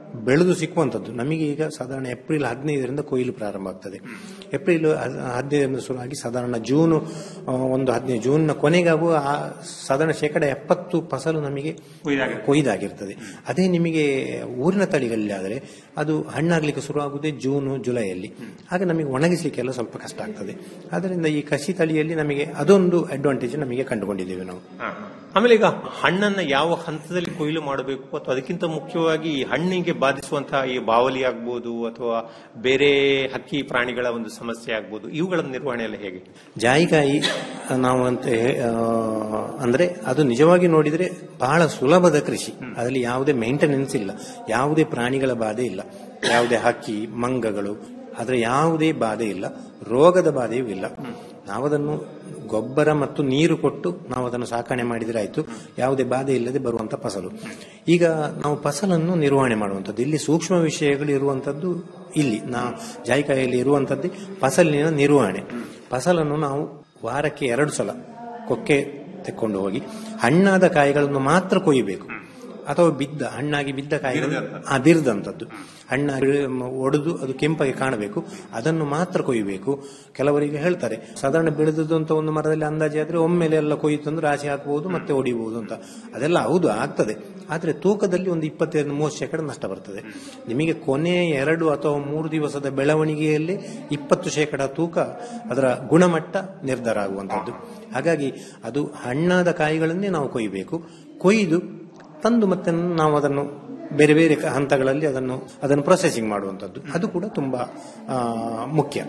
ಬೆಳೆದು ಸಿಕ್ಕುವಂಥದ್ದು ನಮಗೆ ಈಗ ಸಾಧಾರಣ ಏಪ್ರಿಲ್ ಹದಿನೈದರಿಂದ ಕೊಯ್ಲು ಪ್ರಾರಂಭ ಆಗ್ತದೆ ಏಪ್ರಿಲ್ ಹ- ಹದಿನೈದರಿಂದ ಶುರುವಾಗಿ ಸಾಧಾರಣ ಜೂನ್ ಆ, ಒಂದು ಹದಿನೈದು ಜೂನ್ನ ಕೊನೆಗಾಗುವ ಆ ಸಾಧಾರಣ ಶೇಕಡ ಎಪ್ಪತ್ತು ಫಸಲು ನಮಗೆ ಕೊಯ್ದಾಗಿರ್ತದೆ ಅದೇ ನಿಮಗೆ ಊರಿನ ತಳಿಗಳಲ್ಲಿ ಆದರೆ ಅದು ಹಣ್ಣಾಗ್ಲಿಕ್ಕೆ ಶುರುವಾಗುವುದೇ ಜೂನ್ ಜುಲೈಯಲ್ಲಿ ಆಗ ನಮಗೆ ಒಣಗಿಸಲಿಕ್ಕೆಲ್ಲ ಸ್ವಲ್ಪ ಕಷ್ಟ ಆಗ್ತದೆ ಆದ್ದರಿಂದ ಈ ಕಸಿ ತಳಿಯಲ್ಲಿ ನಮಗೆ ಅದೊಂದು ಅಡ್ವಾಂಟೇಜ್ ನಮಗೆ ಕಂಡುಕೊಂಡಿದ್ದೇವೆ ನಾವು ಆಮೇಲೆ ಈಗ ಹಣ್ಣನ್ನ ಯಾವ ಹಂತದಲ್ಲಿ ಕೊಯ್ಲು ಮಾಡಬೇಕು ಅಥವಾ ಅದಕ್ಕಿಂತ ಮುಖ್ಯವಾಗಿ ಈ ಹಣ್ಣಿಗೆ ಬಾಧಿಸುವಂತಹ ಈ ಬಾವಲಿ ಆಗ್ಬೋದು ಅಥವಾ ಬೇರೆ ಹಕ್ಕಿ ಪ್ರಾಣಿಗಳ ಒಂದು ಸಮಸ್ಯೆ ಆಗ್ಬೋದು ಇವುಗಳ ನಿರ್ವಹಣೆ ಎಲ್ಲ ಹೇಗೆ ಜಾಯಿಕಾಯಿ ನಾವು ಅಂತ ಹೇ- ಆ, ಅಂದ್ರೆ ಅದು ನಿಜವಾಗಿ ನೋಡಿದ್ರೆ ಬಹಳ ಸುಲಭದ ಕೃಷಿ ಅದರಲ್ಲಿ ಯಾವುದೇ ಮೇಂಟೆನೆನ್ಸ್ ಇಲ್ಲ ಯಾವುದೇ ಪ್ರಾಣಿಗಳ ಬಾಧೆ ಇಲ್ಲ ಯಾವುದೇ ಹಕ್ಕಿ ಮಂಗಗಳು ಅದರ ಯಾವುದೇ ಬಾಧೆ ಇಲ್ಲ ರೋಗದ ಬಾಧೆಯೂ ಇಲ್ಲ ನಾವದನ್ನು ಗೊಬ್ಬರ ಮತ್ತು ನೀರು ಕೊಟ್ಟು ನಾವು ಅದನ್ನು ಸಾಕಣೆ ಮಾಡಿದ್ರೆ ಆಯ್ತು ಯಾವುದೇ ಬಾಧೆ ಇಲ್ಲದೆ ಬರುವಂತ ಫಸಲು ಈಗ ನಾವು ಫಸಲನ್ನು ನಿರ್ವಹಣೆ ಮಾಡುವಂಥದ್ದು ಇಲ್ಲಿ ಸೂಕ್ಷ್ಮ ವಿಷಯಗಳು ಇರುವಂತದ್ದು ಇಲ್ಲಿ ನಾ ಜಾಯಿಕಾಯಿಯಲ್ಲಿ ಇರುವಂತದ್ದು ಫಸಲಿನ ನಿರ್ವಹಣೆ ಫಸಲನ್ನು ನಾವು ವಾರಕ್ಕೆ ಎರಡು ಸಲ ಕೊಕ್ಕೆ ತೆಕ್ಕೊಂಡು ಹೋಗಿ ಹಣ್ಣಾದ ಕಾಯಿಗಳನ್ನು ಮಾತ್ರ ಕೊಯ್ಯಬೇಕು ಅಥವಾ ಬಿದ್ದ ಹಣ್ಣಾಗಿ ಬಿದ್ದ ಕಾಯಿಗಳು ಆ ಬಿರಿದಂಥದ್ದು ಹಣ್ಣಾಗಿ ಒಡೆದು ಅದು ಕೆಂಪಾಗಿ ಕಾಣಬೇಕು ಅದನ್ನು ಮಾತ್ರ ಕೊಯ್ಯಬೇಕು ಕೆಲವರಿಗೆ ಹೇಳ್ತಾರೆ ಸಾಧಾರಣ ಬೆಳೆದದ್ದು ಅಂತ ಒಂದು ಮರದಲ್ಲಿ ಅಂದಾಜು ಆದ್ರೆ ಒಮ್ಮೆಲೆ ಎಲ್ಲ ಕೊಯ್ತು ಅಂದ್ರೆ ರಾಶಿ ಹಾಕಬಹುದು ಮತ್ತೆ ಹೊಡಿಬಹುದು ಅಂತ ಅದೆಲ್ಲ ಹೌದು ಆಗ್ತದೆ ಆದ್ರೆ ತೂಕದಲ್ಲಿ ಒಂದು ಇಪ್ಪತ್ತೈದು ಮೂವತ್ತು ಶೇಕಡ ನಷ್ಟ ಬರ್ತದೆ ನಿಮಗೆ ಕೊನೆಯ ಎರಡು ಅಥವಾ ಮೂರು ದಿವಸದ ಬೆಳವಣಿಗೆಯಲ್ಲಿ ಇಪ್ಪತ್ತು ಶೇಕಡ ತೂಕ ಅದರ ಗುಣಮಟ್ಟ ನಿರ್ಧಾರ ಆಗುವಂತದ್ದು ಹಾಗಾಗಿ ಅದು ಹಣ್ಣಾದ ಕಾಯಿಗಳನ್ನೇ ನಾವು ಕೊಯ್ಯಬೇಕು ಕೊಯ್ದು ತಂದು ಮತ್ತೆ ನಾವು ಅದನ್ನು ಬೇರೆ ಬೇರೆ ಕ- ಹಂತಗಳಲ್ಲಿ ಅದನ್ನು ಅದನ್ನು ಪ್ರೊಸೆಸಿಂಗ್ ಮಾಡುವಂತದ್ದು ಅದು ಕೂಡ ತುಂಬಾ ಆ, ಮುಖ್ಯ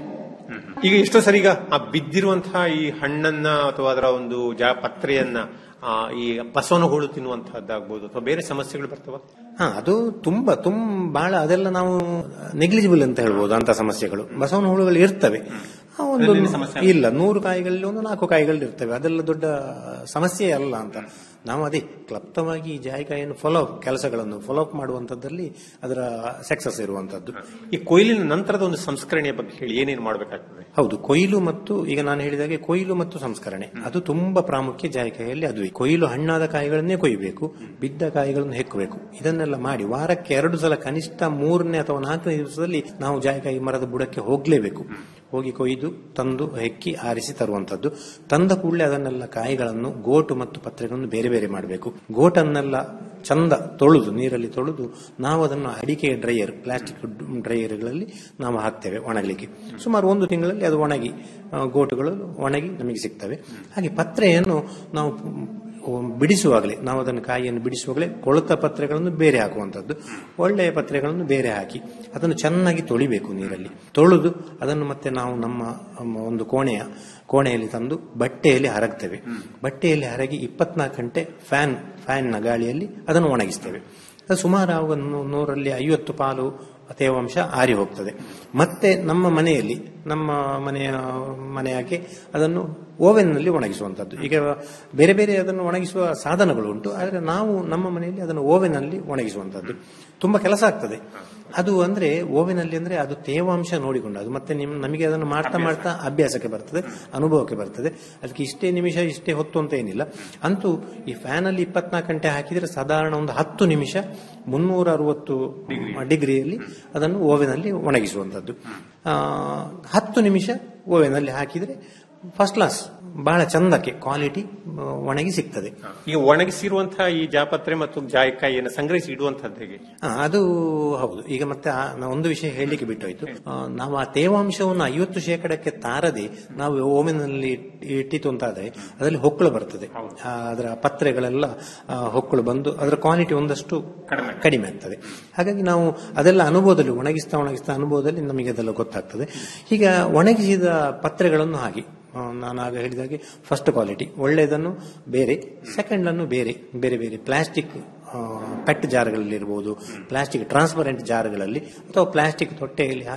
ಈಗ ಎಷ್ಟೋ ಸರಿ ಈಗ ಆ ಬಿದ್ದಿರುವಂತಹ ಈ ಹಣ್ಣನ್ನ ಅಥವಾ ಅದರ ಒಂದು ಜಾ ಪತ್ರೆಯನ್ನ ಆ, ಈ ಬಸವನ ಹುಳು ತಿನ್ನುವಂತಹದ್ದಾಗ್ಬೋದು ಅಥವಾ ಬೇರೆ ಸಮಸ್ಯೆಗಳು ಬರ್ತವ ಹಾ ಅದು ತುಂಬಾ ತುಂಬ ಬಹಳ ಅದೆಲ್ಲ ನಾವು ನೆಗ್ಲಿಜಿಬಲ್ ಅಂತ ಹೇಳ್ಬೋದು ಅಂತ ಸಮಸ್ಯೆಗಳು ಬಸವನ ಹುಳುಗಳು ಇರ್ತವೆ ಆ ಒಂದು ಇಲ್ಲ ನೂರು ಕಾಯಿಗಳಲ್ಲಿ ಒಂದು ನಾಲ್ಕು ಕಾಯಿಗಳು ಇರ್ತವೆ ಅದೆಲ್ಲ ದೊಡ್ಡ ಸಮಸ್ಯೆ ಅಲ್ಲ ಅಂತ ನಾವು ಅದೇ ಕ್ಲಪ್ತವಾಗಿ ಈ ಜಾಯಿಕಾಯಿಯನ್ನು ಫಾಲೋ ಅಪ್ ಕೆಲಸಗಳನ್ನು ಫಾಲೋ ಅಪ್ ಮಾಡುವಂತದ್ದಲ್ಲಿ ಅದರ ಸಕ್ಸಸ್ ಇರುವಂತದ್ದು ಈ ಕೊಯ್ಲಿನ ನಂತರದ ಒಂದು ಸಂಸ್ಕರಣೆಯ ಬಗ್ಗೆ ಹೇಳಿ ಏನೇನು ಮಾಡಬೇಕಾಗ್ತದೆ ಹೌದು ಕೊಯ್ಲು ಮತ್ತು ಈಗ ನಾನು ಹೇಳಿದಾಗೆ ಕೊಯ್ಲು ಮತ್ತು ಸಂಸ್ಕರಣೆ ಅದು ತುಂಬಾ ಪ್ರಾಮುಖ್ಯ ಜಾಯಿಕಾಯಿಯಲ್ಲಿ ಅದು ಕೊಯ್ಲು ಹಣ್ಣಾದ ಕಾಯಿಗಳನ್ನೇ ಕೊಯ್ಯಬೇಕು ಬಿದ್ದ ಕಾಯಿಗಳನ್ನು ಹೆಕ್ಕಬೇಕು ಇದನ್ನೆಲ್ಲ ಮಾಡಿ ವಾರಕ್ಕೆ ಎರಡು ಸಲ ಕನಿಷ್ಠ ಮೂರನೇ ಅಥವಾ ನಾಲ್ಕನೇ ದಿವಸದಲ್ಲಿ ನಾವು ಜಾಯಿಕಾಯಿ ಮರದ ಬುಡಕ್ಕೆ ಹೋಗ್ಲೇಬೇಕು ಹೋಗಿ ಕೊಯ್ದು ತಂದು ಹೆಕ್ಕಿ ಆರಿಸಿ ತರುವಂತದ್ದು ತಂದ ಕೂಡಲೇ ಅದನ್ನೆಲ್ಲ ಕಾಯಿಗಳನ್ನು ಗೋಟು ಮತ್ತು ಪತ್ರೆಗಳನ್ನು ಬೇರೆ ಬೇರೆ ಮಾಡಬೇಕು ಗೋಟನ್ನೆಲ್ಲ ಚಂದ ತೊಳೆದು ನೀರಲ್ಲಿ ತೊಳೆದು ನಾವು ಅದನ್ನು ಅಡಿಕೆ ಡ್ರೈಯರ್ ಪ್ಲಾಸ್ಟಿಕ್ ಡ್ರೈಯರ್ಗಳಲ್ಲಿ ನಾವು ಹಾಕ್ತೇವೆ ಒಣಗಲಿಕ್ಕೆ ಸುಮಾರು ಒಂದು ತಿಂಗಳಲ್ಲಿ ಅದು ಒಣಗಿ ಆ, ಗೋಟುಗಳು ಒಣಗಿ ನಮಗೆ ಸಿಗ್ತವೆ ಹಾಗೆ ಪತ್ರೆಯನ್ನು ನಾವು ಮ್, ಬಿಡಿಸುವಾಗಲೇ ನಾವು ಅದನ್ನು ಕಾಯಿಯನ್ನು ಬಿಡಿಸುವಾಗಲೇ ಕೊಳೆತ ಪತ್ರೆಗಳನ್ನು ಬೇರೆ ಹಾಕುವಂಥದ್ದು ಒಳ್ಳೆಯ ಪತ್ರೆಗಳನ್ನು ಬೇರೆ ಹಾಕಿ ಅದನ್ನು ಚೆನ್ನಾಗಿ ತೊಳಿಬೇಕು ನೀರಲ್ಲಿ ತೊಳೆದು ಅದನ್ನು ಮತ್ತೆ ನಾವು ನಮ್ಮ ನಮ್ಮ ಒಂದು ಕೋಣೆಯ ಕೋಣೆಯಲ್ಲಿ ತಂದು ಬಟ್ಟೆಯಲ್ಲಿ ಹರಗ್ತೇವೆ ಬಟ್ಟೆಯಲ್ಲಿ ಹರಗಿ ಇಪ್ಪತ್ನಾಲ್ಕು ಗಂಟೆ ಫ್ಯಾನ್ ಫ್ಯಾನ್ನ ಗಾಳಿಯಲ್ಲಿ ಅದನ್ನು ಒಣಗಿಸ್ತೇವೆ ಅದು ಸುಮಾರು ಆವಾಗ ನೂ- ನೂರಲ್ಲಿ ಐವತ್ತು ಪಾಲು ತೇವಾಂಶ ಆರಿ ಹೋಗ್ತದೆ ಮತ್ತೆ ನಮ್ಮ ಮನೆಯಲ್ಲಿ ನಮ್ಮ ಮನೆಯ ಮನೆಯಾಗೆ ಅದನ್ನು ಓವೆನ್ನಲ್ಲಿ ಒಣಗಿಸುವಂಥದ್ದು ಈಗ ಬೇರೆ ಬೇರೆ ಅದನ್ನು ಒಣಗಿಸುವ ಸಾಧನಗಳು ಉಂಟು ಆದರೆ ನಾವು ನಮ್ಮ ಮನೆಯಲ್ಲಿ ಅದನ್ನು ಓವೆನಲ್ಲಿ ಒಣಗಿಸುವಂಥದ್ದು ತುಂಬಾ ಕೆಲಸ ಆಗ್ತದೆ ಅದು ಅಂದ್ರೆ ಓವೆನಲ್ಲಿ ಅಂದ್ರೆ ಅದು ತೇವಾಂಶ ನೋಡಿಕೊಂಡು ಅದು ಮತ್ತೆ ನಿಮ್ ನಮಗೆ ಅದನ್ನು ಮಾಡ್ತಾ ಮಾಡ್ತಾ ಅಭ್ಯಾಸಕ್ಕೆ ಬರ್ತದೆ ಅನುಭವಕ್ಕೆ ಬರ್ತದೆ ಅದಕ್ಕೆ ಇಷ್ಟೇ ನಿಮಿಷ ಇಷ್ಟೇ ಹೊತ್ತು ಅಂತ ಏನಿಲ್ಲ ಅಂತೂ ಈ ಫ್ಯಾನ್ ಅಲ್ಲಿ ಇಪ್ಪತ್ನಾಲ್ಕು ಗಂಟೆ ಹಾಕಿದ್ರೆ ಸಾಧಾರಣ ಒಂದು ಹತ್ತು ನಿಮಿಷ ಮುನ್ನೂರ ಅರವತ್ತು ಡಿಗ್ರಿಯಲ್ಲಿ ಅದನ್ನು ಓವೆನಲ್ಲಿ ಒಣಗಿಸುವಂತದ್ದು ಆ, ಹತ್ತು ನಿಮಿಷ ಓವೆನಲ್ಲಿ ಹಾಕಿದ್ರೆ ಫಸ್ಟ್ ಕ್ಲಾಸ್ ಬಹಳ ಚಂದಕ್ಕೆ ಕ್ವಾಲಿಟಿ ಒಣಗಿ ಸಿಗ್ತದೆ ಈಗ ಒಣಗಿಸಿರುವಂತಹ ಈ ಜಾಪತ್ರೆ ಮತ್ತು ಜಾಯಿಕಾಯಿಯನ್ನು ಸಂಗ್ರಹಿಸಿ ಇಡುವಂತಹದ್ದು ಹೇಗೆ ಆ, ಅದು ಹೌದು ಈಗ ಮತ್ತೆ ಆ- ನಾ ಒಂದು ವಿಷಯ ಹೇಳಲಿಕ್ಕೆ ಬಿಟ್ಟೋಯ್ತು ಆ, ನಾವು ಆ ತೇವಾಂಶವನ್ನು ಐವತ್ತು ಶೇಕಡಕ್ಕೆ ತಾರದೆ ನಾವು ಓವೆನಲ್ಲಿ ಇಟ್ಟಿತು ಅಂತಾದ್ರೆ ಅದರಲ್ಲಿ ಹೊಕ್ಕಳು ಬರ್ತದೆ ಆ, ಅದರ ಪತ್ರೆಗಳೆಲ್ಲ ಆ, ಹೊಕ್ಕಳು ಬಂದು ಅದರ ಕ್ವಾಲಿಟಿ ಒಂದಷ್ಟು ಕಡಿಮೆ ಆಗ್ತದೆ ಹಾಗಾಗಿ ನಾವು ಅದೆಲ್ಲ ಅನುಭವದಲ್ಲಿ ಒಣಗಿಸ್ತಾ ಒಣಗಿಸ್ತಾ ಅನುಭವದಲ್ಲಿ ನಮಗೆ ಅದೆಲ್ಲ ಗೊತ್ತಾಗ್ತದೆ ಈಗ ಒಣಗಿಸಿದ ಪತ್ರೆಗಳನ್ನು ಹಾಗೆ ಆ, ನಾನು ಆಗ ಹೇಳಿದಾಗೆ ಫಸ್ಟ್ ಕ್ವಾಲಿಟಿ ಒಳ್ಳೆಯದನ್ನು ಬೇರೆ ಸೆಕೆಂಡ್ ಅನ್ನು ಬೇರೆ ಬೇರೆ ಬೇರೆ ಪ್ಲಾಸ್ಟಿಕ್ ಪೆಟ್ ಜಾರ್ಗಳಲ್ಲಿ ಇರಬಹುದು ಪ್ಲಾಸ್ಟಿಕ್ ಟ್ರಾನ್ಸ್ಪರೆಂಟ್ ಜಾರ್ಗಳಲ್ಲಿ ಅಥವಾ ಪ್ಲಾಸ್ಟಿಕ್ ತೊಟ್ಟೆಯಲ್ಲಿ ಹಾಕಿ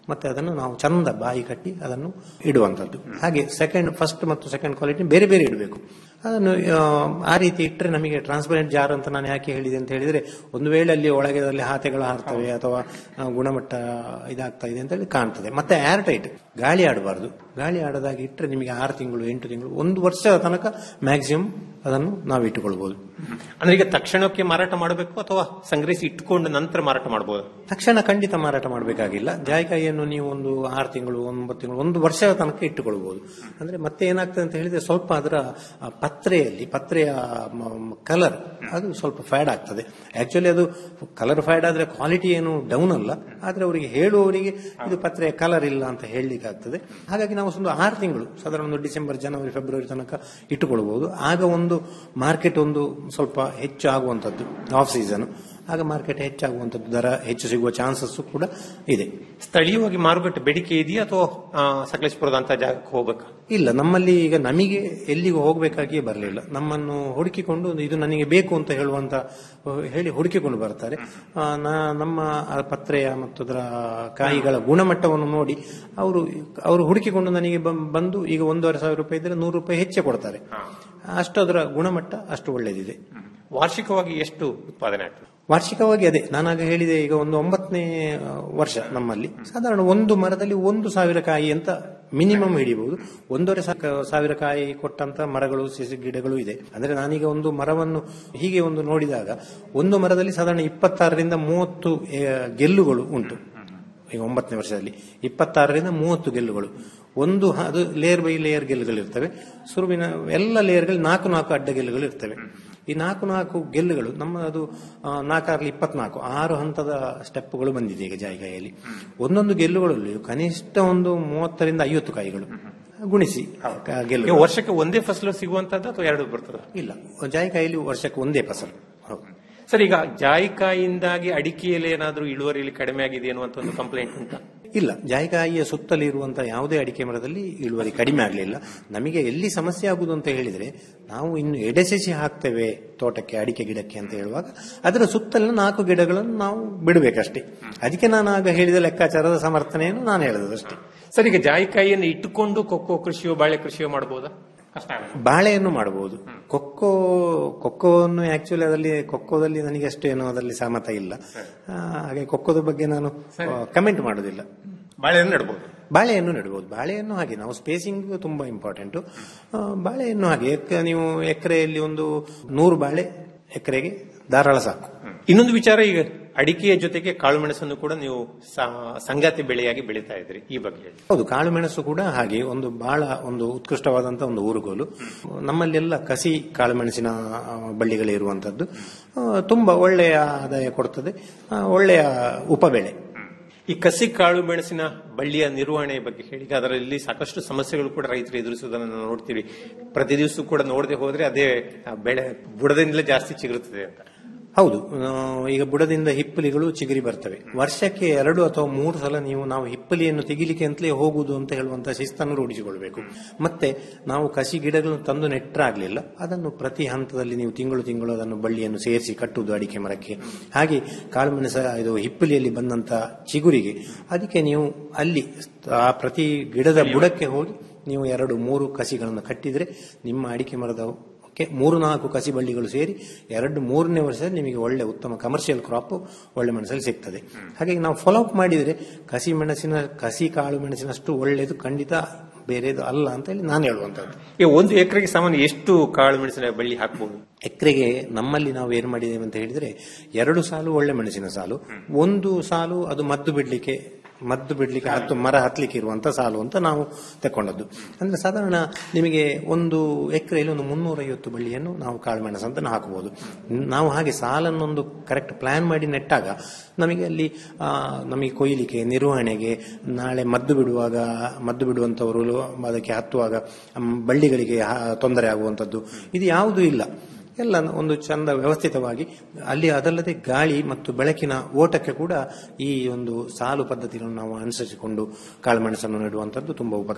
ಮತ್ತೆ ಅದನ್ನು ನಾವು ಚಂದ ಬಾಯಿ ಕಟ್ಟಿ ಅದನ್ನು ಇಡುವಂಥದ್ದು ಹಾಗೆ ಸೆಕೆಂಡ್ ಫಸ್ಟ್ ಮತ್ತು ಸೆಕೆಂಡ್ ಕ್ವಾಲಿಟಿ ಬೇರೆ ಬೇರೆ ಇಡಬೇಕು ಅದನ್ನು ಆ, ಆ ರೀತಿ ಇಟ್ಟರೆ ನಮಗೆ ಟ್ರಾನ್ಸ್ಪರೆಂಟ್ ಜಾರ್ ಅಂತ ನಾನು ಯಾಕೆ ಹೇಳಿದೆ ಅಂತ ಹೇಳಿದ್ರೆ ಒಂದು ವೇಳೆ ಅಲ್ಲಿ ಒಳಗೆದಲ್ಲಿ ಹಾತೆಗಳು ಹಾರ್ತವೆ ಅಥವಾ ಆ, ಗುಣಮಟ್ಟ ಇದಾಗ್ತಾ ಇದೆ ಅಂತ ಹೇಳಿ ಕಾಣ್ತದೆ ಮತ್ತೆ ಏರ್ ಟೈಟ್ ಗಾಳಿ ಆಡಬಾರ್ದು ಗಾಳಿ ಆಡದಾಗ ಇಟ್ಟರೆ ನಿಮಗೆ ಆರು ತಿಂಗಳು ಎಂಟು ತಿಂಗಳು ಒಂದು ವರ್ಷದ ತನಕ ಮ್ಯಾಕ್ಸಿಮಮ್ ಅದನ್ನು ನಾವು ಇಟ್ಟುಕೊಳ್ಬಹುದು ಅಂದ್ರೆ ಈಗ ತಕ್ಷಣಕ್ಕೆ ಮಾರಾಟ ಮಾಡಬೇಕು ಅಥವಾ ಸಂಗ್ರಹಿಸಿ ಇಟ್ಟುಕೊಂಡು ನಂತರ ಮಾರಾಟ ಮಾಡಬಹುದು ತಕ್ಷಣ ಖಂಡಿತ ಮಾರಾಟ ಮಾಡಬೇಕಾಗಿಲ್ಲ ಜಾಯಿಕಾಯಿಯನ್ನು ನೀವು ಒಂದು ಆರು ತಿಂಗಳು ಒಂಬತ್ತು ತಿಂಗಳು ಒಂದು ವರ್ಷದ ತನಕ ಇಟ್ಟುಕೊಳ್ಬಹುದು ಅಂದ್ರೆ ಮತ್ತೆ ಏನಾಗ್ತದೆ ಅಂತ ಹೇಳಿದ್ರೆ ಸ್ವಲ್ಪ ಅದರ ಆ, ಪತ್ರೆಯಲ್ಲಿ ಪತ್ರೆಯ ಕಲರ್ ಅದು ಸ್ವಲ್ಪ ಫ್ಯಾಡ್ ಆಗ್ತದೆ ಆಕ್ಚುಲಿ ಅದು ಕಲರ್ ಫ್ಯಾಡ್ ಆದ್ರೆ ಕ್ವಾಲಿಟಿ ಏನು ಡೌನ್ ಅಲ್ಲ ಆದ್ರೆ ಅವರಿಗೆ ಹೇಳುವವರಿಗೆ ಇದು ಪತ್ರೆಯ ಕಲರ್ ಇಲ್ಲ ಅಂತ ಹೇಳಲಿಕ್ಕೆ ಆಗ್ತದೆ ಹಾಗಾಗಿ ನಾವು ಒಂದು ಆರು ತಿಂಗಳು ಸಾಧಾರಣ ಒಂದು ಡಿಸೆಂಬರ್ ಜನವರಿ ಫೆಬ್ರವರಿ ತನಕ ಇಟ್ಟುಕೊಳ್ಬಹುದು ಆಗ ಒಂದು ಮಾರ್ಕೆಟ್ ಒಂದು ಸ್ವಲ್ಪ ಹೆಚ್ಚು ಆಗುವಂತದ್ದು ಆಫ್ ಸೀಸನ್ ಆಗ ಮಾರ್ಕೆಟ್ ಹೆಚ್ಚಾಗುವಂತದ್ದು ದರ ಹೆಚ್ಚು ಸಿಗುವ ಚಾನ್ಸಸ್ ಕೂಡ ಇದೆ ಸ್ಥಳೀಯವಾಗಿ ಮಾರುಕಟ್ಟೆ ಬೇಡಿಕೆ ಇದೆಯಾ ಅಥವಾ ಆ, ಸಕಲೇಶಪುರದ ಅಂತ ಜಾಗಕ್ಕೆ ಹೋಗ್ಬೇಕಾ ಇಲ್ಲ ನಮ್ಮಲ್ಲಿ ಈಗ ನಮಗೆ ಎಲ್ಲಿಗೂ ಹೋಗಬೇಕಾಗಿಯೇ ಬರಲಿಲ್ಲ ನಮ್ಮನ್ನು ಹುಡುಕಿಕೊಂಡು ಇದು ನನಗೆ ಬೇಕು ಅಂತ ಹೇಳುವಂತ ಅಹ್, ಹೇಳಿ ಹುಡುಕಿಕೊಂಡು ಬರ್ತಾರೆ ಆ, ನಾ- ನಮ್ಮ ಆ ಪತ್ರೆಯ ಮತ್ತು ಅದರ ಕಾಯಿಗಳ ಗುಣಮಟ್ಟವನ್ನು ನೋಡಿ ಅವರು ಅವರು ಹುಡುಕಿಕೊಂಡು ನನಗೆ ಬಂ- ಬಂದು ಈಗ ಒಂದೂವರೆ ಸಾವಿರ ರೂಪಾಯಿ ಇದ್ರೆ ನೂರು ರೂಪಾಯಿ ಹೆಚ್ಚೆ ಕೊಡ್ತಾರೆ ಅಷ್ಟು ಅದರ ಗುಣಮಟ್ಟ ಅಷ್ಟು ಒಳ್ಳೆಯದಿದೆ ವಾರ್ಷಿಕವಾಗಿ ಎಷ್ಟು ಉತ್ಪಾದನೆ ಆಗ್ತದೆ ವಾರ್ಷಿಕವಾಗಿ ಅದೇ ನಾನಾಗ ಹೇಳಿದೆ ಈಗ ಒಂದು ಒಂಬತ್ತನೇ ಆ, ವರ್ಷ ನಮ್ಮಲ್ಲಿ ಸಾಧಾರಣ ಒಂದು ಮರದಲ್ಲಿ ಒಂದು ಸಾವಿರ ಕಾಯಿ ಅಂತ ಮಿನಿಮಮ್ ಹಿಡಿಬಹುದು ಒಂದೂವರೆ ಸಾ- ಸಾವಿರ ಕಾಯಿ ಕೊಟ್ಟಂತ ಮರಗಳು ಸಿಸಿ ಗಿಡಗಳು ಇದೆ ಅಂದ್ರೆ ನಾನೀಗ ಒಂದು ಮರವನ್ನು ಹೀಗೆ ಒಂದು ನೋಡಿದಾಗ ಒಂದು ಮರದಲ್ಲಿ ಸಾಧಾರಣ ಇಪ್ಪತ್ತಾರರಿಂದ ಮೂವತ್ತು ಆ, ಗೆಲ್ಲುಗಳು ಉಂಟು ಈಗ ಒಂಬತ್ತನೇ ವರ್ಷದಲ್ಲಿ ಇಪ್ಪತ್ತಾರರಿಂದ ಮೂವತ್ತು ಗೆಲ್ಲುಗಳು ಒಂದು ಹ- ಅದು ಲೇಯರ್ ಬೈ ಲೇಯರ್ ಗೆಲ್ಲುಗಳು ಇರ್ತವೆ ಸುರುವಿನ ಎಲ್ಲ ಲೇಯರ್ಗಳು ನಾಲ್ಕು ನಾಲ್ಕು ಅಡ್ಡ ಗೆಲ್ಲುಗಳು ಇರ್ತವೆ ಈ ನಾಲ್ಕು ನಾಲ್ಕು ಗೆಲ್ಲುಗಳು ನಮ್ಮ ಅದು ಆ, ನಾಲ್ಕಾರಲ್ಲಿ ಇಪ್ಪತ್ನಾಲ್ಕು ಆರು ಹಂತದ ಸ್ಟೆಪ್ಗಳು ಬಂದಿದೆ ಈಗ ಜಾಯಿಕಾಯಿಯಲ್ಲಿ ಒಂದೊಂದು ಗೆಲ್ಲುಗಳಲ್ಲಿ ಕನಿಷ್ಠ ಒಂದು ಮೂವತ್ತರಿಂದ ಐವತ್ತು ಕಾಯಿಗಳು ಗುಣಿಸಿ ಕ- ಈಗ ಗೆಲ್ಲು ವರ್ಷಕ್ಕೆ ಒಂದೇ ಫಸಲು ಸಿಗುವಂತದ್ದು ಅಥವಾ ಎರಡು ಬರ್ತದ ಇಲ್ಲ ಜಾಯಿಕಾಯಿಯಲ್ಲಿ ವರ್ಷಕ್ಕೆ ಒಂದೇ ಫಸಲು ಹೌದು ಸರ್ ಈಗ ಜಾಯಿಕಾಯಿಂದಾಗಿ ಅಡಿಕೆಯಲ್ಲಿ ಏನಾದ್ರೂ ಇಳುವರಿಯಲ್ಲಿ ಕಡಿಮೆ ಆಗಿದೆ ಅನ್ನುವಂತ ಒಂದು ಕಂಪ್ಲೇಂಟ್ ಉಂಟಾ ಇಲ್ಲ ಜಾಯಿಕಾಯಿಯ ಸುತ್ತಲೂ ಇರುವಂತಹ ಯಾವುದೇ ಅಡಿಕೆ ಮರದಲ್ಲಿ ಇಳುವರಿ ಕಡಿಮೆ ಆಗಲಿಲ್ಲ ನಮಗೆ ಎಲ್ಲಿ ಸಮಸ್ಯೆ ಆಗುದು ಅಂತ ಹೇಳಿದ್ರೆ ನಾವು ಇನ್ನು ಎಡೆಸೆಸಿ ಹಾಕ್ತೇವೆ ತೋಟಕ್ಕೆ ಅಡಿಕೆ ಗಿಡಕ್ಕೆ ಅಂತ ಹೇಳುವಾಗ ಅದರ ಸುತ್ತಲಿನ ನಾಲ್ಕು ಗಿಡಗಳನ್ನು ನಾವು ಬಿಡಬೇಕಷ್ಟೇ ಅದಕ್ಕೆ ನಾನು ಆಗ ಹೇಳಿದ ಲೆಕ್ಕಾಚಾರದ ಸಮರ್ಥನೆಯನ್ನು ನಾನು ಹೇಳಿದಷ್ಟೇ ಸರ್ ಈಗ ಜಾಯಿಕಾಯಿಯನ್ನು ಇಟ್ಟುಕೊಂಡು ಕೊಕ್ಕೋ ಕೃಷಿಯೋ ಬಾಳೆ ಕೃಷಿಯೋ ಮಾಡಬಹುದಾ ಕಷ್ಟ ಆಗುತ್ತೆ. ಬಾಳೆಯನ್ನು ಮಾಡಬಹುದು ಕೊಕ್ಕೋ ಕೊಕ್ಕೋವನ್ನು ಆಕ್ಚುಲಿ ಅದರಲ್ಲಿ ಕೊಕ್ಕೋದಲ್ಲಿ ನನಗೆ ಅಷ್ಟು ಏನೋ ಅದರಲ್ಲಿ ಸಹಮತ ಇಲ್ಲ ಆ, ಹಾಗೆ ಕೊಕ್ಕೋದ ಬಗ್ಗೆ ನಾನು ಕಮೆಂಟ್ ಮಾಡುವುದಿಲ್ಲ ಬಾಳೆಯನ್ನು ನೆಡಬಹುದು ಬಾಳೆಯನ್ನು ನೆಡಬಹುದು ಬಾಳೆಯನ್ನು ಹಾಗೆ ನಾವು ಸ್ಪೇಸಿಂಗ್ ತುಂಬಾ ಇಂಪಾರ್ಟೆಂಟ್ ಬಾಳೆಯನ್ನು ಹಾಗೆ ಎಕ್- ನೀವು ಎಕರೆಯಲ್ಲಿ ಒಂದು ನೂರು ಬಾಳೆ ಎಕರೆಗೆ ಧಾರಾಳ ಸಾಕು ಇನ್ನೊಂದು ವಿಚಾರ ಈಗ ಅಡಿಕೆಯ ಜೊತೆಗೆ ಕಾಳುಮೆಣಸನ್ನು ಕೂಡ ನೀವು ಸ- ಸಂಗಾತಿ ಬೆಳೆಯಾಗಿ ಬೆಳೀತಾ ಇದ್ರಿ ಈ ಬಗ್ಗೆ ಹೇಳಿ ಹೌದು ಕಾಳು ಮೆಣಸು ಕೂಡ ಹಾಗೆ ಒಂದು ಬಹಳ ಒಂದು ಉತ್ಕೃಷ್ಟವಾದಂತಹ ಒಂದು ಊರುಗೋಲು ನಮ್ಮಲ್ಲೆಲ್ಲ ಕಸಿ ಕಾಳು ಮೆಣಸಿನ ಆ, ಬಳ್ಳಿಗಳೇ ಇರುವಂತದ್ದು ಆ, ತುಂಬಾ ಒಳ್ಳೆಯ ಆದಾಯ ಕೊಡ್ತದೆ ಆ, ಒಳ್ಳೆಯ ಉಪಬೆಳೆ ಈ ಕಸಿ ಕಾಳು ಮೆಣಸಿನ ಬಳ್ಳಿಯ ನಿರ್ವಹಣೆ ಬಗ್ಗೆ ಹೇಳಿ ಈಗ ಅದರಲ್ಲಿ ಸಾಕಷ್ಟು ಸಮಸ್ಯೆಗಳು ಕೂಡ ರೈತರು ಎದುರಿಸುವುದನ್ನು ನಾವು ನೋಡ್ತೀವಿ ಪ್ರತಿ ದಿವಸ ಕೂಡ ನೋಡದೆ ಹೋದ್ರೆ ಅದೇ ಆ, ಬೆಳೆ ಬುಡದಿಂದಲೇ ಜಾಸ್ತಿ ಚಿಗುರುತ್ತದೆ ಅಂತ ಹೌದು ಆ, ಈಗ ಬುಡದಿಂದ ಹಿಪ್ಪಲಿಗಳು ಚಿಗುರಿ ಬರ್ತವೆ ವರ್ಷಕ್ಕೆ ಎರಡು ಅಥವಾ ಮೂರು ಸಲ ನೀವು ನಾವು ಹಿಪ್ಪಲಿಯನ್ನು ತೆಗಿಲಿಕ್ಕೆ ಅಂತಲೇ ಹೋಗುದು ಅಂತ ಹೇಳುವಂತ ಶಿಸ್ತನ್ನು ರೂಢಿಸಿಕೊಳ್ಬೇಕು ಮತ್ತೆ ನಾವು ಕಸಿ ಗಿಡಗಳನ್ನು ತಂದು ನೆಟ್ಟರಾಗ್ಲಿಲ್ಲ ಅದನ್ನು ಪ್ರತಿ ಹಂತದಲ್ಲಿ ನೀವು ತಿಂಗಳು ತಿಂಗಳು ಅದನ್ನು ಬಳ್ಳಿಯನ್ನು ಸೇರಿಸಿ ಕಟ್ಟುವುದು ಅಡಿಕೆ ಮರಕ್ಕೆ ಹಾಗೆ ಕಾಳುಮೆಣಸ ಇದು ಹಿಪ್ಪಲಿಯಲ್ಲಿ ಬಂದಂತ ಚಿಗುರಿಗೆ ಅದಕ್ಕೆ ನೀವು ಅಲ್ಲಿ ಆ ಪ್ರತಿ ಗಿಡದ ಬುಡಕ್ಕೆ ಹೋಗಿ ನೀವು ಎರಡು ಮೂರು ಕಸಿಗಳನ್ನು ಕಟ್ಟಿದ್ರೆ ನಿಮ್ಮ ಅಡಿಕೆ ಮರದ ಕೆ- ಮೂರು ನಾಲ್ಕು ಕಸಿ ಬಳ್ಳಿಗಳು ಸೇರಿ ಎರಡು ಮೂರನೇ ವರ್ಷದಲ್ಲಿ ನಿಮಗೆ ಒಳ್ಳೆ ಉತ್ತಮ ಕಮರ್ಷಿಯಲ್ ಕ್ರಾಪ್ ಒಳ್ಳೆ ಮೆಣಸಲ್ಲಿ ಸಿಗ್ತದೆ ಹಾಗಾಗಿ ನಾವು ಫಾಲೋ ಅಪ್ ಮಾಡಿದ್ರೆ ಕಸಿ ಮೆಣಸಿನ ಕಸಿ ಕಾಳು ಮೆಣಸಿನಷ್ಟು ಒಳ್ಳೆಯದು ಖಂಡಿತ ಬೇರೆದು ಅಲ್ಲ ಅಂತ ಹೇಳಿ ನಾನು ಹೇಳುವಂತದ್ದು ಈಗ ಒಂದು ಎಕರೆಗೆ ಸಾಮಾನ್ಯ ಎಷ್ಟು ಕಾಳು ಮೆಣಸಿನ ಬಳ್ಳಿ ಹಾಕಬಹುದು ಎಕರೆಗೆ ನಮ್ಮಲ್ಲಿ ನಾವು ಏನ್ ಮಾಡಿದ್ದೇವೆ ಅಂತ ಹೇಳಿದ್ರೆ ಎರಡು ಸಾಲು ಒಳ್ಳೆ ಮೆಣಸಿನ ಸಾಲು ಒಂದು ಸಾಲು ಅದು ಮದ್ದು ಬಿಡ್ಲಿಕ್ಕೆ ಮದ್ದು ಬಿಡ್ಲಿಕ್ಕೆ ಹತ್ತು ಮರ ಹತ್ಲಿಕ್ಕೆ ಇರುವಂತ ಸಾಲು ಅಂತ ನಾವು ತಕೊಂಡದ್ದು ಅಂದ್ರೆ ಸಾಧಾರಣ ನಿಮಗೆ ಒಂದು ಎಕರೆಯಲ್ಲಿ ಒಂದು ಮುನ್ನೂರೈವತ್ತು ಬಳ್ಳಿಯನ್ನು ನಾವು ಕಾಳುಮೆಣಸು ಅಂತ ಹಾಕಬಹುದು ನಾವು ಹಾಗೆ ಸಾಲನ್ನೊಂದು ಕರೆಕ್ಟ್ ಪ್ಲಾನ್ ಮಾಡಿ ನೆಟ್ಟಾಗ ನಮಗೆ ಅಲ್ಲಿ ಆ, ನಮಗೆ ಕೊಯ್ಲಿಕ್ಕೆ ನಿರ್ವಹಣೆಗೆ ನಾಳೆ ಮದ್ದು ಬಿಡುವಾಗ ಮದ್ದು ಬಿಡುವಂತವರು ಅದಕ್ಕೆ ಹತ್ತುವಾಗ ಮ್, ಬಳ್ಳಿಗಳಿಗೆ ಹಾ- ತೊಂದರೆ ಆಗುವಂತದ್ದು ಇದು ಯಾವುದೂ ಇಲ್ಲ ಎಲ್ಲ ಒಂದು ಚಂದ ವ್ಯವಸ್ಥಿತವಾಗಿ ಅಲ್ಲಿ ಅದಲ್ಲದೆ ಗಾಳಿ ಮತ್ತು ಬೆಳಕಿನ ಓಟಕ್ಕೆ ಕೂಡ ಈ ಒಂದು ಸಾಲು ಪದ್ಧತಿಯನ್ನು ನಾವು ಅನುಸರಿಸಿಕೊಂಡು ಕಾಳುಮೆಣಸನ್ನು ನೆಡುವಂತದ್ದು ತುಂಬಾ ಉಪಕಾರ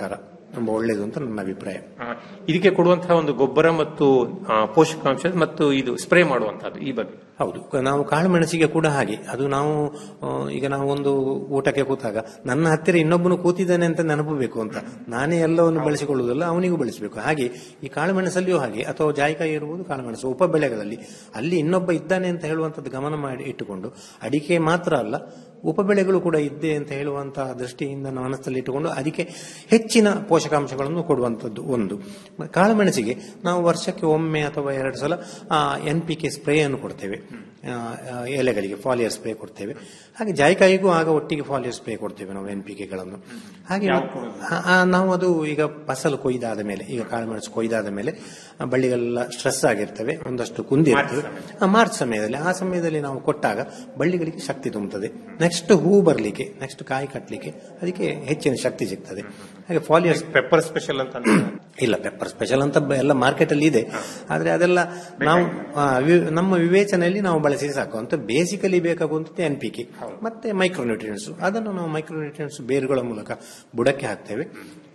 ತುಂಬಾ ಒಳ್ಳೆಯದು ಅಂತ ನನ್ನ ಅಭಿಪ್ರಾಯ ಆ, ಇದಕ್ಕೆ ಕೊಡುವಂತಹ ಒಂದು ಗೊಬ್ಬರ ಮತ್ತು ಆ, ಪೋಷಕಾಂಶ ಮತ್ತು ಇದು ಸ್ಪ್ರೇ ಮಾಡುವಂತಹದ್ದು ಈ ಬಗ್ಗೆ ಹೌದು ನಾವು ಕಾಳು ಮೆಣಸಿಗೆ ಕೂಡ ಹಾಗೆ ಅದು ನಾವು ಆ, ಈಗ ನಾವು ಒಂದು ಊಟಕ್ಕೆ ಕೂತಾಗ ನನ್ನ ಹತ್ತಿರ ಇನ್ನೊಬ್ಬನು ಕೂತಿದ್ದಾನೆ ಅಂತ ನೆನಪು ಬೇಕು ಅಂತ ನಾನೇ ಎಲ್ಲವನ್ನು ಬಳಸಿಕೊಳ್ಳುವುದಲ್ಲ ಅವನಿಗೂ ಬಳಸಬೇಕು ಹಾಗೆ ಈ ಕಾಳು ಮೆಣಸಲ್ಲಿಯೂ ಹಾಗೆ ಅಥವಾ ಜಾಯಿಕಾಯಿ ಇರುವುದು ಕಾಳು ಮೆಣಸು ಉಪ ಬೆಳೆಗಳಲ್ಲಿ ಅಲ್ಲಿ ಇನ್ನೊಬ್ಬ ಇದ್ದಾನೆ ಅಂತ ಹೇಳುವಂಥದ್ದು ಗಮನ ಮಾಡಿ ಇಟ್ಟುಕೊಂಡು ಅಡಿಕೆ ಮಾತ್ರ ಅಲ್ಲ ಉಪಬೆಳೆಗಳು ಕೂಡ ಇದ್ದೆ ಅಂತ ಹೇಳುವಂತಹ ದೃಷ್ಟಿಯಿಂದ ಮನಸ್ಸಲ್ಲಿ ಇಟ್ಟುಕೊಂಡು ಅದಕ್ಕೆ ಹೆಚ್ಚಿನ ಪೋಷಕಾಂಶಗಳನ್ನು ಕೊಡುವಂಥದ್ದು ಒಂದು ಮ- ಕಾಳುಮೆಣಸಿಗೆ ನಾವು ವರ್ಷಕ್ಕೆ ಒಮ್ಮೆ ಅಥವಾ ಎರಡು ಸಲ ಎನ್ ಪಿ ಕೆ ಸ್ಪ್ರೇ ಅನ್ನು ಕೊಡ್ತೇವೆ ಆ, ಆ, ಎಲೆಗಳಿಗೆ ಫಾಲಿಯರ್ ಸ್ಪ್ರೇ ಕೊಡ್ತೇವೆ ಹಾಗೆ ಜಾಯಿಕಾಯಿಗೂ ಆಗ ಒಟ್ಟಿಗೆ ಫಾಲಿಯರ್ ಸ್ಪ್ರೇ ಕೊಡ್ತೇವೆ ನಾವು ಎನ್ ಪಿ ಕೆಗಳನ್ನು ಹಾಗೆ ಆ, ಆ, ನಾವು ಅದು ಈಗ ಫಸಲು ಕೊಯ್ದಾದ ಮೇಲೆ ಈಗ ಕಾಳುಮೆಣಸು ಕೊಯ್ದಾದ ಮೇಲೆ ಆ, ಬಳ್ಳಿಗಳೆಲ್ಲ ಸ್ಟ್ರೆಸ್ ಆಗಿರ್ತವೆ ಒಂದಷ್ಟು ಕುಂದಿರ್ತವೆ ಆ, ಮಾರ್ಚ್ ಸಮಯದಲ್ಲಿ ಆ ಸಮಯದಲ್ಲಿ ನಾವು ಕೊಟ್ಟಾಗ ಬಳ್ಳಿಗಳಿಗೆ ಶಕ್ತಿ ತುಂಬುತ್ತದೆ ನೆಕ್ಸ್ಟ್ ಹೂ ಬರಲಿಕ್ಕೆ ನೆಕ್ಸ್ಟ್ ಕಾಯಿ ಕಟ್ಟಲಿಕ್ಕೆ ಅದಕ್ಕೆ ಹೆಚ್ಚಿನ ಶಕ್ತಿ ಸಿಗ್ತದೆ ಹಾಗೆ ಫಾಲಿಯರ್ ಪೆಪ್ಪರ್ ಸ್ಪೆಷಲ್ ಅಂತ ಅಂದ್ರೆ ಇಲ್ಲ ಪೆಪ್ಪರ್ ಸ್ಪೆಷಲ್ ಅಂತ ಬ- ಎಲ್ಲ ಮಾರ್ಕೆಟ್ ಅಲ್ಲಿ ಇದೆ ಆದ್ರೆ ಅದೆಲ್ಲ ನಾವು ಆ, ವಿ- ನಮ್ಮ ವಿವೇಚನೆಯಲ್ಲಿ ನಾವು ಬಳಸಿ ಸಾಕು ಅಂತ ಬೇಸಿಕಲಿ ಬೇಕಾಗುವಂಥದ್ದು ಎನ್ ಪಿ ಕೆ ಮತ್ತೆ ಮೈಕ್ರೋನ್ಯೂಟ್ರಿಯೆಂಟ್ಸ್ ಅದನ್ನು ನಾವು ಮೈಕ್ರೋನ್ಯೂಟ್ರಿಯೆಂಟ್ಸ್ ಬೇರುಗಳ ಮೂಲಕ ಬುಡಕ್ಕೆ ಹಾಕ್ತೇವೆ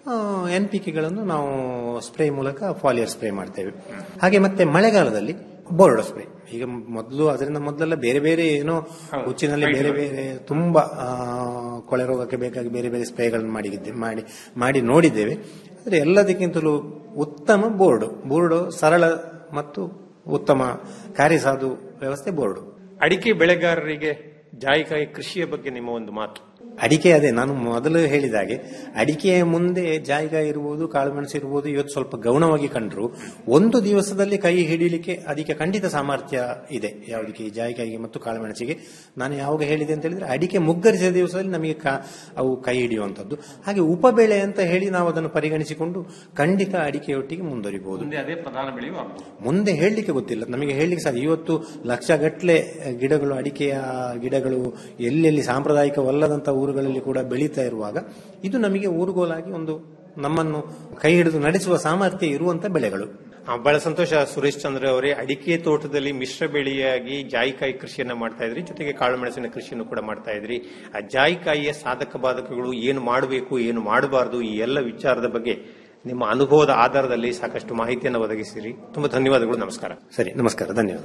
ಎನ್ ಪಿ ಕೆಗಳನ್ನು ನಾವು ಸ್ಪ್ರೇ ಮೂಲಕ ಫಾಲಿಯರ್ ಸ್ಪ್ರೇ ಮಾಡ್ತೇವೆ ಹಾಗೆ ಮತ್ತೆ ಮಳೆಗಾಲದಲ್ಲಿ ಬೋರ್ಡೋ ಸ್ಪ್ರೇ ಈಗ ಮೊದಲು ಅದರಿಂದ ಮೊದಲೆಲ್ಲ ಬೇರೆ ಬೇರೆ ಏನೋ ಹುಚ್ಚಿನಲ್ಲಿ ಬೇರೆ ಬೇರೆ ತುಂಬಾ ಆ, ಕೊಳೆ ರೋಗಕ್ಕೆ ಬೇಕಾಗಿ ಬೇರೆ ಬೇರೆ ಸ್ಪ್ರೇಗಳನ್ನು ಮಾಡಿದ್ದೆ ಮಾಡಿ ಮಾಡಿ ನೋಡಿದ್ದೇವೆ ಆದರೆ ಎಲ್ಲದಕ್ಕಿಂತಲೂ ಉತ್ತಮ ಬೋರ್ಡು ಬೋರ್ಡು ಸರಳ ಮತ್ತು ಉತ್ತಮ ಕಾರ್ಯಸಾಧು ವ್ಯವಸ್ಥೆ ಬೋರ್ಡು ಅಡಿಕೆ ಬೆಳೆಗಾರರಿಗೆ ಜಾಯಿಕಾಯಿ ಕೃಷಿಯ ಬಗ್ಗೆ ನಿಮ್ಮ ಒಂದು ಮಾತು ಅಡಿಕೆ ಅದೇ ನಾನು ಮೊದಲು ಹೇಳಿದ ಹಾಗೆ ಅಡಿಕೆಯ ಮುಂದೆ ಜಾಯಿಕಾಯಿ ಇರ್ಬೋದು ಕಾಳುಮೆಣಸು ಇರ್ಬೋದು ಇವತ್ತು ಸ್ವಲ್ಪ ಗೌಣವಾಗಿ ಕಂಡ್ರು ಒಂದು ದಿವಸದಲ್ಲಿ ಕೈ ಹಿಡಿಲಿಕ್ಕೆ ಅದಕ್ಕೆ ಖಂಡಿತ ಸಾಮರ್ಥ್ಯ ಇದೆ ಯಾವುದಕ್ಕೆ ಈ ಜಾಯಿಕಾಯಿಗೆ ಮತ್ತು ಕಾಳುಮೆಣಸಿಗೆ ನಾನು ಯಾವಾಗ ಹೇಳಿದೆ ಅಂತ ಹೇಳಿದ್ರೆ ಅಡಿಕೆ ಮುಗ್ಗರಿಸಿದ ದಿವಸದಲ್ಲಿ ನಮಗೆ ಕಾ- ಅವು ಕೈ ಹಿಡಿಯುವಂಥದ್ದು ಹಾಗೆ ಉಪಬೆಳೆ ಅಂತ ಹೇಳಿ ನಾವು ಅದನ್ನು ಪರಿಗಣಿಸಿಕೊಂಡು ಖಂಡಿತ ಅಡಿಕೆಯೊಟ್ಟಿಗೆ ಮುಂದುವರಿಬಹುದು ಮುಂದೆ ಅದೇ ಪ್ರಧಾನ ಬೆಳೆಯೂ ಆಗ್ಬೋದು ಮುಂದೆ ಹೇಳಲಿಕ್ಕೆ ಗೊತ್ತಿಲ್ಲ ನಮಗೆ ಹೇಳಲಿಕ್ಕೆ ಸಾಧ್ಯ ಇವತ್ತು ಲಕ್ಷಗಟ್ಟಲೆ ಗಿಡಗಳು ಅಡಿಕೆಯ ಗಿಡಗಳು ಎಲ್ಲೆಲ್ಲಿ ಸಾಂಪ್ರದಾಯಿಕವಲ್ಲದಂತ ಊರುಗಳಲ್ಲಿ ಕೂಡ ಬೆಳೀತಾ ಇರುವಾಗ ಇದು ನಮಗೆ ಊರುಗೋಲಾಗಿ ಒಂದು ನಮ್ಮನ್ನು ಕೈ ಹಿಡಿದು ನಡೆಸುವ ಸಾಮರ್ಥ್ಯ ಇರುವಂತ ಬೆಳೆಗಳು ಆ, ಬಹಳ ಸಂತೋಷ ಸುರೇಶ್ ಚಂದ್ರ ಅವರೇ ಅಡಿಕೆ ತೋಟದಲ್ಲಿ ಮಿಶ್ರ ಬೆಳೆಯಾಗಿ ಜಾಯಿಕಾಯಿ ಕೃಷಿಯನ್ನ ಮಾಡ್ತಾ ಇದ್ರಿ ಜೊತೆಗೆ ಕಾಳುಮೆಣಸಿನ ಕೃಷಿಯನ್ನು ಕೂಡ ಮಾಡ್ತಾ ಇದ್ರಿ ಆ ಜಾಯಿಕಾಯಿಯ ಸಾಧಕ ಬಾಧಕಗಳು ಏನು ಮಾಡಬೇಕು ಏನು ಮಾಡಬಾರದು ಈ ಎಲ್ಲ ವಿಚಾರದ ಬಗ್ಗೆ ನಿಮ್ಮ ಅನುಭವದ ಆಧಾರದಲ್ಲಿ ಸಾಕಷ್ಟು ಮಾಹಿತಿಯನ್ನು ಒದಗಿಸಿರಿ ತುಂಬಾ ಧನ್ಯವಾದಗಳು ನಮಸ್ಕಾರ ಸರಿ ನಮಸ್ಕಾರ ಧನ್ಯವಾದ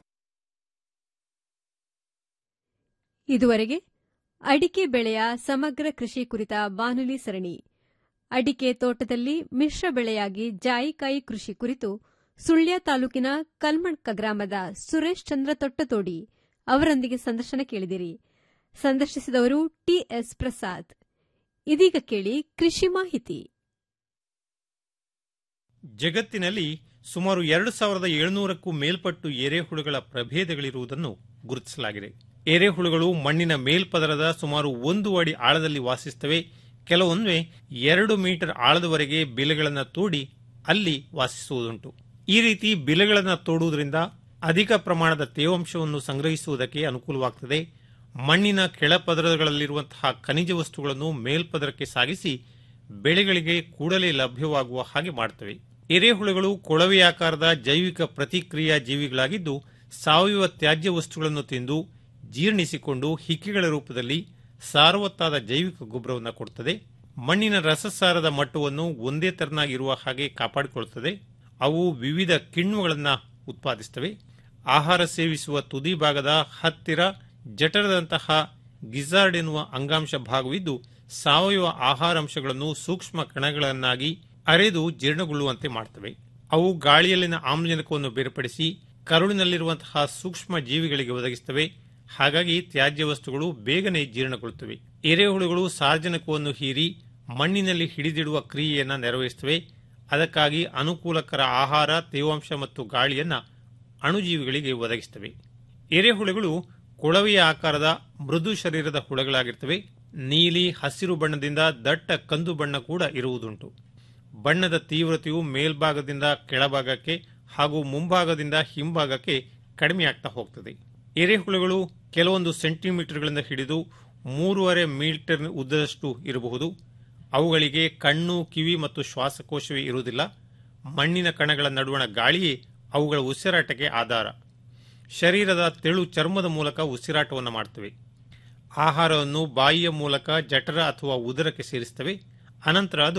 ಇದುವರೆಗೆ ಅಡಿಕೆ ಬೆಳೆಯ ಸಮಗ್ರ ಕೃಷಿ ಕುರಿತ ಬಾನುಲಿ ಸರಣಿ ಅಡಿಕೆ ತೋಟದಲ್ಲಿ ಮಿಶ್ರ ಬೆಳೆಯಾಗಿ ಜಾಯಿಕಾಯಿ ಕೃಷಿ ಕುರಿತು ಸುಳ್ಯ ತಾಲೂಕಿನ ಕಲ್ಮಣ್ಕ ಗ್ರಾಮದ ಸುರೇಶ್ ಚಂದ್ರ ತೊಟ್ಟತೋಡಿ ಅವರೊಂದಿಗೆ ಸಂದರ್ಶನ ಕೇಳಿದಿರಿ ಸಂದರ್ಶಿಸಿದವರು ಟಿಎಸ್ ಪ್ರಸಾದ್ ಇದೀಗ ಕೇಳಿ ಕೃಷಿ ಮಾಹಿತಿ ಜಗತ್ತಿನಲ್ಲಿ ಸುಮಾರು ಎರಡು ಸಾವಿರದ ಏಳುನೂರಕ್ಕೂ ಮೇಲ್ಪಟ್ಟು ಎರೆಹುಳುಗಳ ಪ್ರಭೇದಗಳಿರುವುದನ್ನು ಗುರುತಿಸಲಾಗಿದೆ ಎರೆಹುಳುಗಳು ಮಣ್ಣಿನ ಮೇಲ್ಪದರದ ಸುಮಾರು ಒಂದು ಅಡಿ ಆಳದಲ್ಲಿ ವಾಸಿಸುತ್ತವೆ ಕೆಲವೊಮ್ಮೆ ಎರಡು ಮೀಟರ್ ಆಳದವರೆಗೆ ಬಿಲೆಗಳನ್ನು ತೋಡಿ ಅಲ್ಲಿ ವಾಸಿಸುವುದುಂಟು ಈ ರೀತಿ ಬಿಲೆಗಳನ್ನು ತೋಡುವುದರಿಂದ ಅಧಿಕ ಪ್ರಮಾಣದ ತೇವಾಂಶವನ್ನು ಸಂಗ್ರಹಿಸುವುದಕ್ಕೆ ಅನುಕೂಲವಾಗುತ್ತದೆ ಮಣ್ಣಿನ ಕೆಳಪದರಗಳಲ್ಲಿರುವಂತಹ ಖನಿಜ ವಸ್ತುಗಳನ್ನು ಮೇಲ್ಪದರಕ್ಕೆ ಸಾಗಿಸಿ ಬೆಳೆಗಳಿಗೆ ಕೂಡಲೇ ಲಭ್ಯವಾಗುವ ಹಾಗೆ ಮಾಡುತ್ತವೆ ಎರೆಹುಳುಗಳು ಕೊಳವೆಯಾಕಾರದ ಜೈವಿಕ ಪ್ರತಿಕ್ರಿಯಾ ಜೀವಿಗಳಾಗಿದ್ದು ಸಾವಯವ ತ್ಯಾಜ್ಯ ವಸ್ತುಗಳನ್ನು ತಿಂದು ಜೀರ್ಣಿಸಿಕೊಂಡು ಹಿಕ್ಕಿಗಳ ರೂಪದಲ್ಲಿ ಸಾರವತ್ತಾದ ಜೈವಿಕ ಗೊಬ್ಬರವನ್ನು ಕೊಡುತ್ತದೆ ಮಣ್ಣಿನ ರಸಸಾರದ ಮಟ್ಟವನ್ನು ಒಂದೇ ತೆರನಾಗಿರುವ ಹಾಗೆ ಕಾಪಾಡಿಕೊಳ್ಳುತ್ತದೆ ಅವು ವಿವಿಧ ಕಿಣ್ವಗಳನ್ನು ಉತ್ಪಾದಿಸುತ್ತವೆ ಆಹಾರ ಸೇವಿಸುವ ತುದಿ ಭಾಗದ ಹತ್ತಿರ ಜಠರದಂತಹ ಗಿಜಾರ್ಡ್ ಎನ್ನುವ ಅಂಗಾಂಶ ಭಾಗವಿದ್ದು ಸಾವಯವ ಆಹಾರಾಂಶಗಳನ್ನು ಸೂಕ್ಷ್ಮ ಕಣಗಳನ್ನಾಗಿ ಅರೆದು ಜೀರ್ಣಗೊಳ್ಳುವಂತೆ ಮಾಡುತ್ತವೆ ಅವು ಗಾಳಿಯಲ್ಲಿನ ಆಮ್ಲಜನಕವನ್ನು ಬೇರ್ಪಡಿಸಿ ಕರುಳಿನಲ್ಲಿರುವಂತಹ ಸೂಕ್ಷ್ಮ ಜೀವಿಗಳಿಗೆ ಒದಗಿಸುತ್ತವೆ ಹಾಗಾಗಿ ತ್ಯಾಜ್ಯ ವಸ್ತುಗಳು ಬೇಗನೆ ಜೀರ್ಣಗೊಳ್ಳುತ್ತವೆ ಎರೆಹುಳುಗಳು ಸಾರ್ವಜನಿಕವನ್ನು ಹೀರಿ ಮಣ್ಣಿನಲ್ಲಿ ಹಿಡಿದಿಡುವ ಕ್ರಿಯೆಯನ್ನು ನೆರವೇರಿಸುತ್ತವೆ ಅದಕ್ಕಾಗಿ ಅನುಕೂಲಕರ ಆಹಾರ ತೇವಾಂಶ ಮತ್ತು ಗಾಳಿಯನ್ನ ಅಣುಜೀವಿಗಳಿಗೆ ಒದಗಿಸುತ್ತವೆ ಎರೆಹುಳುಗಳು ಕೊಳವೆಯ ಆಕಾರದ ಮೃದು ಶರೀರದ ಹುಳಗಳಾಗಿರ್ತವೆ ನೀಲಿ ಹಸಿರು ಬಣ್ಣದಿಂದ ದಟ್ಟ ಕಂದು ಬಣ್ಣ ಕೂಡ ಇರುವುದುಂಟು ಬಣ್ಣದ ತೀವ್ರತೆಯು ಮೇಲ್ಭಾಗದಿಂದ ಕೆಳಭಾಗಕ್ಕೆ ಹಾಗೂ ಮುಂಭಾಗದಿಂದ ಹಿಂಭಾಗಕ್ಕೆ ಕಡಿಮೆಯಾಗ್ತಾ ಹೋಗ್ತದೆ ಎರೆಹುಳುಗಳು ಕೆಲವೊಂದು ಸೆಂಟಿಮೀಟರ್ಗಳಿಂದ ಹಿಡಿದು ಮೂರುವರೆ ಮೀಟರ್ ಉದ್ದದಷ್ಟು ಇರಬಹುದು ಅವುಗಳಿಗೆ ಕಣ್ಣು ಕಿವಿ ಮತ್ತು ಶ್ವಾಸಕೋಶವೇ ಇರುವುದಿಲ್ಲ ಮಣ್ಣಿನ ಕಣಗಳ ನಡುವಣ ಗಾಳಿಯೇ ಅವುಗಳ ಉಸಿರಾಟಕ್ಕೆ ಆಧಾರ ಶರೀರದ ತೆಳು ಚರ್ಮದ ಮೂಲಕ ಉಸಿರಾಟವನ್ನು ಮಾಡುತ್ತವೆ ಆಹಾರವನ್ನು ಬಾಯಿಯ ಮೂಲಕ ಜಠರ ಅಥವಾ ಉದರಕ್ಕೆ ಸೇರಿಸುತ್ತವೆ ಅನಂತರ ಅದು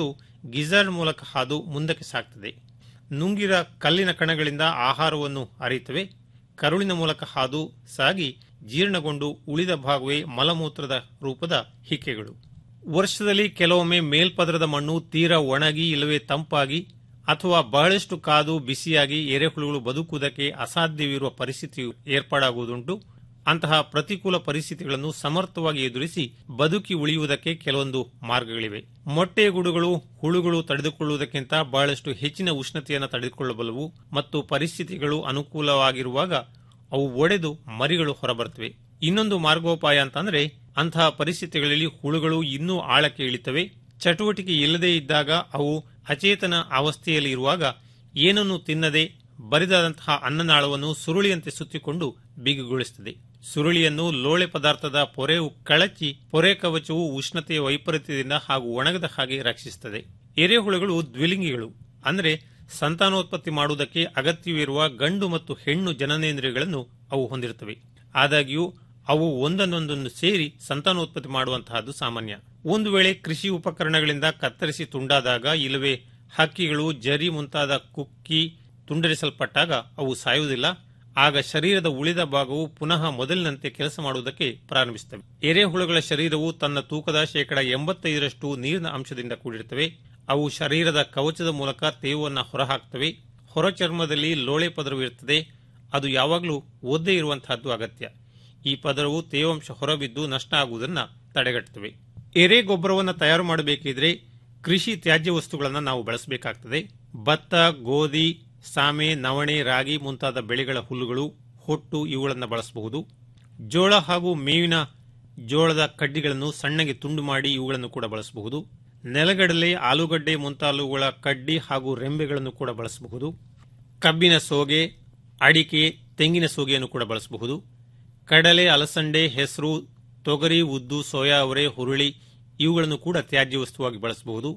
ಗಿಜರ್ಡ್ ಮೂಲಕ ಹಾದು ಮುಂದಕ್ಕೆ ಸಾಗ್ತದೆ ನುಂಗಿರ ಕಲ್ಲಿನ ಕಣಗಳಿಂದ ಆಹಾರವನ್ನು ಅರಿತವೆ ಕರುಳಿನ ಮೂಲಕ ಹಾದು ಸಾಗಿ ಜೀರ್ಣಗೊಂಡು ಉಳಿದ ಭಾಗವೇ ಮಲಮೂತ್ರದ ರೂಪದ ಹಿಕ್ಕೆಗಳು ವರ್ಷದಲ್ಲಿ ಕೆಲವೊಮ್ಮೆ ಮೇಲ್ಪದರದ ಮಣ್ಣು ತೀರಾ ಒಣಗಿ ಇಲ್ಲವೇ ತಂಪಾಗಿ ಅಥವಾ ಬಹಳಷ್ಟು ಕಾದು ಬಿಸಿಯಾಗಿ ಎರೆಹುಳುಗಳು ಬದುಕುವುದಕ್ಕೆ ಅಸಾಧ್ಯವಿರುವ ಪರಿಸ್ಥಿತಿಯು ಏರ್ಪಾಡಾಗುವುದುಂಟು ಅಂತಹ ಪ್ರತಿಕೂಲ ಪರಿಸ್ಥಿತಿಗಳನ್ನು ಸಮರ್ಥವಾಗಿ ಎದುರಿಸಿ ಬದುಕಿ ಉಳಿಯುವುದಕ್ಕೆ ಕೆಲವೊಂದು ಮಾರ್ಗಗಳಿವೆ ಮೊಟ್ಟೆ ಗುಡುಗಳು ಹುಳುಗಳು ತಡೆದುಕೊಳ್ಳುವುದಕ್ಕಿಂತ ಬಹಳಷ್ಟು ಹೆಚ್ಚಿನ ಉಷ್ಣತೆಯನ್ನು ತಡೆದುಕೊಳ್ಳಬಲ್ಲವು ಮತ್ತು ಪರಿಸ್ಥಿತಿಗಳು ಅನುಕೂಲವಾಗಿರುವಾಗ ಅವು ಒಡೆದು ಮರಿಗಳು ಹೊರಬರ್ತವೆ ಇನ್ನೊಂದು ಮಾರ್ಗೋಪಾಯ ಅಂತಂದ್ರೆ ಅಂತಹ ಪರಿಸ್ಥಿತಿಗಳಲ್ಲಿ ಹುಳುಗಳು ಇನ್ನೂ ಆಳಕ್ಕೆ ಇಳಿತವೆ ಚಟುವಟಿಕೆ ಇಲ್ಲದೇ ಇದ್ದಾಗ ಅವು ಅಚೇತನ ಅವಸ್ಥೆಯಲ್ಲಿ ಇರುವಾಗ ಏನನ್ನು ತಿನ್ನದೆ ಬರಿದಾದಂತಹ ಅನ್ನನಾಳವನ್ನು ಸುರುಳಿಯಂತೆ ಸುತ್ತಿಕೊಂಡು ಬಿಗುಗೊಳಿಸುತ್ತದೆ ಸುರುಳಿಯನ್ನು ಲೋಳೆ ಪದಾರ್ಥದ ಪೊರೆಯು ಕಳಚಿ ಪೊರೆ ಕವಚವು ಉಷ್ಣತೆಯ ವೈಪರೀತ್ಯದಿಂದ ಹಾಗೂ ಒಣಗದ ಹಾಗೆ ರಕ್ಷಿಸುತ್ತದೆ ಎರೆಹುಳುಗಳು ದ್ವಿಲಿಂಗಿಗಳು ಅಂದರೆ ಸಂತಾನೋತ್ಪತ್ತಿ ಮಾಡುವುದಕ್ಕೆ ಅಗತ್ಯವಿರುವ ಗಂಡು ಮತ್ತು ಹೆಣ್ಣು ಜನನೇಂದ್ರಿಯಗಳನ್ನು ಅವು ಹೊಂದಿರುತ್ತವೆ ಆದಾಗ್ಯೂ ಅವು ಒಂದನ್ನೊಂದನ್ನು ಸೇರಿ ಸಂತಾನೋತ್ಪತ್ತಿ ಮಾಡುವಂತಹದ್ದು ಸಾಮಾನ್ಯ ಒಂದು ವೇಳೆ ಕೃಷಿ ಉಪಕರಣಗಳಿಂದ ಕತ್ತರಿಸಿ ತುಂಡಾದಾಗ ಇಲ್ಲವೇ ಹಕ್ಕಿಗಳು ಜರಿ ಮುಂತಾದ ಕುಕ್ಕಿ ತುಂಡರಿಸಲ್ಪಟ್ಟಾಗ ಅವು ಸಾಯುವುದಿಲ್ಲ ಆಗ ಶರೀರದ ಉಳಿದ ಭಾಗವು ಪುನಃ ಮೊದಲಿನಂತೆ ಕೆಲಸ ಮಾಡುವುದಕ್ಕೆ ಪ್ರಾರಂಭಿಸುತ್ತವೆ ಎರೆಹುಳುಗಳ ಶರೀರವು ತನ್ನ ತೂಕದ ಶೇಕಡ ಎಂಬತ್ತೈದರಷ್ಟು ನೀರಿನ ಅಂಶದಿಂದ ಕೂಡಿರುತ್ತವೆ ಅವು ಶರೀರದ ಕವಚದ ಮೂಲಕ ತೇವವನ್ನು ಹೊರಹಾಕ್ತವೆ ಹೊರ ಚರ್ಮದಲ್ಲಿ ಲೋಳೆ ಪದರವಿರುತ್ತದೆ ಅದು ಯಾವಾಗಲೂ ಒದ್ದೆ ಇರುವಂತಹದ್ದು ಅಗತ್ಯ ಈ ಪದರವು ತೇವಾಂಶ ಹೊರಬಿದ್ದು ನಷ್ಟ ಆಗುವುದನ್ನು ತಡೆಗಟ್ಟುತ್ತವೆ ಎರೆ ಗೊಬ್ಬರವನ್ನು ತಯಾರು ಮಾಡಬೇಕಿದ್ರೆ ಕೃಷಿ ತ್ಯಾಜ್ಯ ವಸ್ತುಗಳನ್ನು ನಾವು ಬಳಸಬೇಕಾಗ್ತದೆ ಭತ್ತ ಗೋಧಿ ಸಾಮೆ ನವಣೆ ರಾಗಿ ಮುಂತಾದ ಬೆಳೆಗಳ ಹುಲ್ಲುಗಳು ಹೊಟ್ಟು ಇವುಗಳನ್ನು ಬಳಸಬಹುದು ಜೋಳ ಹಾಗೂ ಮೇವಿನ ಜೋಳದ ಕಡ್ಡಿಗಳನ್ನು ಸಣ್ಣಗೆ ತುಂಡು ಮಾಡಿ ಇವುಗಳನ್ನು ಕೂಡ ಬಳಸಬಹುದು ನೆಲಗಡಲೆ ಆಲೂಗಡ್ಡೆ ಮುಂತಾದವುಗಳ ಕಡ್ಡಿ ಹಾಗೂ ರೆಂಬೆಗಳನ್ನು ಕೂಡ ಬಳಸಬಹುದು ಕಬ್ಬಿನ ಸೋಗೆ ಅಡಿಕೆ ತೆಂಗಿನ ಸೋಗೆಯನ್ನು ಕೂಡ ಬಳಸಬಹುದು ಕಡಲೆ ಅಲಸಂಡೆ ಹೆಸರು ತೊಗರಿ ಉದ್ದು ಸೋಯಾ ಅವರೆ ಹುರುಳಿ ಇವುಗಳನ್ನು ಕೂಡ ತ್ಯಾಜ್ಯ ವಸ್ತುವಾಗಿ ಬಳಸಬಹುದು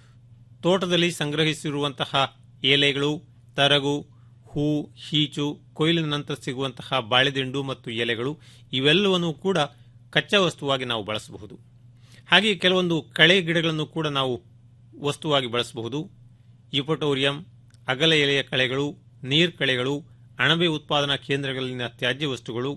ತೋಟದಲ್ಲಿ ಸಂಗ್ರಹಿಸಿರುವಂತಹ ಎಲೆಗಳು ತರಗು ಹೂ ಹೀಚು ಕೊಯ್ಲಿನ ನಂತರ ಸಿಗುವಂತಹ ಬಾಳೆದಿಂಡು ಮತ್ತು ಎಲೆಗಳು ಇವೆಲ್ಲವನ್ನು ಕೂಡ ಕಚ್ಚಾ ವಸ್ತುವಾಗಿ ನಾವು ಬಳಸಬಹುದು ಹಾಗೆ ಕೆಲವೊಂದು ಕಳೆ ಗಿಡಗಳನ್ನು ಕೂಡ ನಾವು ವಸ್ತುವಾಗಿ ಬಳಸಬಹುದು ಯುಪಟೋರಿಯಂ ಅಗಲ ಎಲೆಯ ಕಳೆಗಳು ನೀರ್ ಕಳೆಗಳು ಅಣಬೆ ಉತ್ಪಾದನಾ ಕೇಂದ್ರಗಳಲ್ಲಿನ ತ್ಯಾಜ್ಯ ವಸ್ತುಗಳು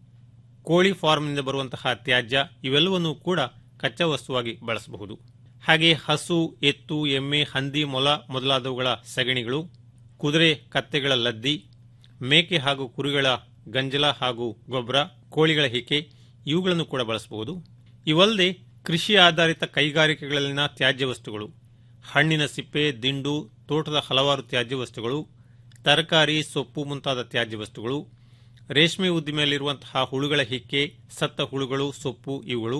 ಕೋಳಿ ಫಾರ್ಮ್ನಿಂದ ಬರುವಂತಹ ತ್ಯಾಜ್ಯ ಇವೆಲ್ಲವನ್ನೂ ಕೂಡ ಕಚ್ಚಾ ವಸ್ತುವಾಗಿ ಬಳಸಬಹುದು ಹಾಗೆ ಹಸು ಎತ್ತು ಎಮ್ಮೆ ಹಂದಿ ಮೊಲ ಮೊದಲಾದವುಗಳ ಸಗಣಿಗಳು ಕುದುರೆ ಕತ್ತೆಗಳ ಲದ್ದಿ ಮೇಕೆ ಹಾಗೂ ಕುರಿಗಳ ಗಂಜಲ ಹಾಗೂ ಗೊಬ್ಬರ ಕೋಳಿಗಳ ಹಿಕೆ ಇವುಗಳನ್ನು ಕೂಡ ಬಳಸಬಹುದು ಇವಲ್ಲದೆ ಕೃಷಿ ಆಧಾರಿತ ಕೈಗಾರಿಕೆಗಳಲ್ಲಿನ ತ್ಯಾಜ್ಯ ವಸ್ತುಗಳು ಹಣ್ಣಿನ ಸಿಪ್ಪೆ ದಿಂಡು ತೋಟದ ಹಲವಾರು ತ್ಯಾಜ್ಯ ವಸ್ತುಗಳು ತರಕಾರಿ ಸೊಪ್ಪು ಮುಂತಾದ ತ್ಯಾಜ್ಯ ವಸ್ತುಗಳು ರೇಷ್ಮೆ ಉದ್ದಿಮೆಯಲ್ಲಿರುವಂತಹ ಹುಳುಗಳ ಹಿಕ್ಕೆ ಸತ್ತ ಹುಳುಗಳು ಸೊಪ್ಪು ಇವುಗಳು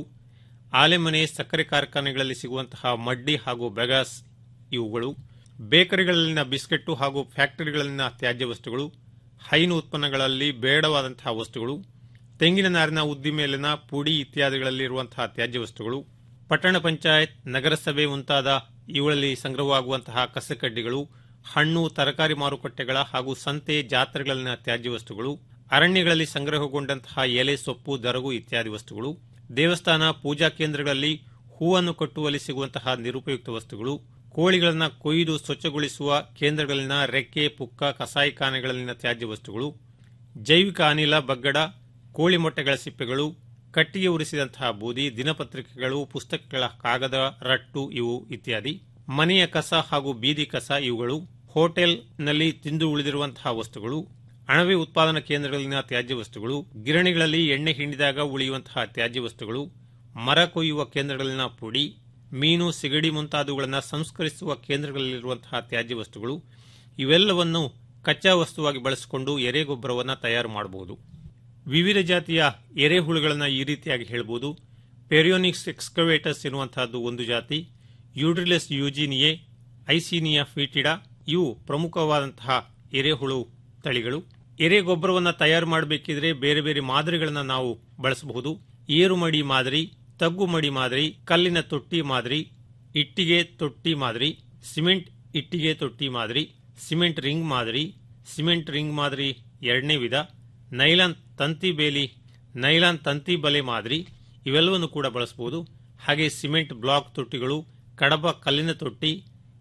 ಆಲೆಮನೆ ಸಕ್ಕರೆ ಕಾರ್ಖಾನೆಗಳಲ್ಲಿ ಸಿಗುವಂತಹ ಮಡ್ಡಿ ಹಾಗೂ ಬೆಗಾಸ್ ಇವುಗಳು ಬೇಕರಿಗಳಲ್ಲಿನ ಬಿಸ್ಕೆಟ್ಟು ಹಾಗೂ ಫ್ಯಾಕ್ಟರಿಗಳಲ್ಲಿನ ತ್ಯಾಜ್ಯ ವಸ್ತುಗಳು ಹೈನು ಉತ್ಪನ್ನಗಳಲ್ಲಿ ಬೇಡವಾದಂತಹ ವಸ್ತುಗಳು ತೆಂಗಿನ ನಾರಿನ ಉದ್ದಿಮೆಯಲ್ಲಿನ ಪುಡಿ ಇತ್ಯಾದಿಗಳಲ್ಲಿರುವಂತಹ ತ್ಯಾಜ್ಯ ವಸ್ತುಗಳು ಪಟ್ಟಣ ಪಂಚಾಯತ್ ನಗರಸಭೆ ಮುಂತಾದ ಇವುಗಳಲ್ಲಿ ಸಂಗ್ರಹವಾಗುವಂತಹ ಕಸಕಡ್ಡಿಗಳು ಹಣ್ಣು ತರಕಾರಿ ಮಾರುಕಟ್ಟೆಗಳ ಹಾಗೂ ಸಂತೆ ಜಾತ್ರೆಗಳಲ್ಲಿನ ತ್ಯಾಜ್ಯ ವಸ್ತುಗಳು ಅರಣ್ಯಗಳಲ್ಲಿ ಸಂಗ್ರಹಗೊಂಡಂತಹ ಎಲೆ ಸೊಪ್ಪು ದರಗು ಇತ್ಯಾದಿ ವಸ್ತುಗಳು ದೇವಸ್ಥಾನ ಪೂಜಾ ಕೇಂದ್ರಗಳಲ್ಲಿ ಹೂವನ್ನು ಕಟ್ಟುವಲ್ಲಿ ಸಿಗುವಂತಹ ನಿರುಪಯುಕ್ತ ವಸ್ತುಗಳು ಕೋಳಿಗಳನ್ನು ಕೊಯ್ದು ಸ್ವಚ್ಛಗೊಳಿಸುವ ಕೇಂದ್ರಗಳಲ್ಲಿನ ರೆಕ್ಕೆ ಪುಕ್ಕ ಕಸಾಯಿಖಾನೆಗಳಲ್ಲಿನ ತ್ಯಾಜ್ಯ ವಸ್ತುಗಳು ಜೈವಿಕ ಅನಿಲ ಬಗ್ಗಡ ಕೋಳಿ ಮೊಟ್ಟೆಗಳ ಸಿಪ್ಪೆಗಳು ಕಟ್ಟಿಗೆ ಉರಿಸಿದಂತಹ ಬೂದಿ ದಿನಪತ್ರಿಕೆಗಳು ಪುಸ್ತಕಗಳ ಕಾಗದ ರಟ್ಟು ಇವು ಇತ್ಯಾದಿ ಮನೆಯ ಕಸ ಹಾಗೂ ಬೀದಿ ಕಸ ಇವುಗಳು ಹೋಟೆಲ್ನಲ್ಲಿ ತಿಂದು ಉಳಿದಿರುವಂತಹ ವಸ್ತುಗಳು ಅಣಬೆ ಉತ್ಪಾದನಾ ಕೇಂದ್ರಗಳಲ್ಲಿನ ತ್ಯಾಜ್ಯ ವಸ್ತುಗಳು ಗಿರಣಿಗಳಲ್ಲಿ ಎಣ್ಣೆ ಹಿಂಡಿದಾಗ ಉಳಿಯುವಂತಹ ತ್ಯಾಜ್ಯ ವಸ್ತುಗಳು ಮರ ಕೊಯ್ಯುವ ಕೇಂದ್ರಗಳಲ್ಲಿನ ಪುಡಿ ಮೀನು ಸಿಗಡಿ ಮುಂತಾದವುಗಳನ್ನು ಸಂಸ್ಕರಿಸುವ ಕೇಂದ್ರಗಳಲ್ಲಿರುವಂತಹ ತ್ಯಾಜ್ಯ ವಸ್ತುಗಳು ಇವೆಲ್ಲವನ್ನು ಕಚ್ಚಾ ವಸ್ತುವಾಗಿ ಬಳಸಿಕೊಂಡು ಎರೆಗೊಬ್ಬರವನ್ನು ತಯಾರು ಮಾಡಬಹುದು ವಿವಿಧ ಜಾತಿಯ ಎರೆಹುಳುಗಳನ್ನು ಈ ರೀತಿಯಾಗಿ ಹೇಳಬಹುದು ಪೆರಿಯೋನಿಕ್ಸ್ ಎಕ್ಸ್ಕವೇಟರ್ಸ್ ಎನ್ನುವಂತಹದ್ದು ಒಂದು ಜಾತಿ ಯೂಡ್ರಿಲೆಸ್ ಯೂಜಿನಿಯೆ ಐಸೀನಿಯಾ ಫೀಟಿಡಾ ಇವು ಪ್ರಮುಖವಾದಂತಹ ಎರೆಹುಳು ತಳಿಗಳು ಎರೆ ಗೊಬ್ಬರವನ್ನು ತಯಾರು ಮಾಡಬೇಕಿದ್ರೆ ಬೇರೆ ಬೇರೆ ಮಾದರಿಗಳನ್ನು ನಾವು ಬಳಸಬಹುದು ಏರುಮಡಿ ಮಾದರಿ ತಗ್ಗು ಮಡಿ ಮಾದರಿ ಕಲ್ಲಿನ ತೊಟ್ಟಿ ಮಾದರಿ ಇಟ್ಟಿಗೆ ತೊಟ್ಟಿ ಮಾದರಿ ಸಿಮೆಂಟ್ ಇಟ್ಟಿಗೆ ತೊಟ್ಟಿ ಮಾದರಿ ಸಿಮೆಂಟ್ ರಿಂಗ್ ಮಾದರಿ ಸಿಮೆಂಟ್ ರಿಂಗ್ ಮಾದರಿ ಎರಡನೇ ವಿಧ ನೈಲಾನ್ ತಂತಿ ಬೇಲಿ ನೈಲಾನ್ ತಂತಿ ಬಲೆ ಮಾದರಿ ಇವೆಲ್ಲವನ್ನು ಕೂಡ ಬಳಸಬಹುದು ಹಾಗೆ ಸಿಮೆಂಟ್ ಬ್ಲಾಕ್ ತೊಟ್ಟಿಗಳು ಕಡಬ ಕಲ್ಲಿನ ತೊಟ್ಟಿ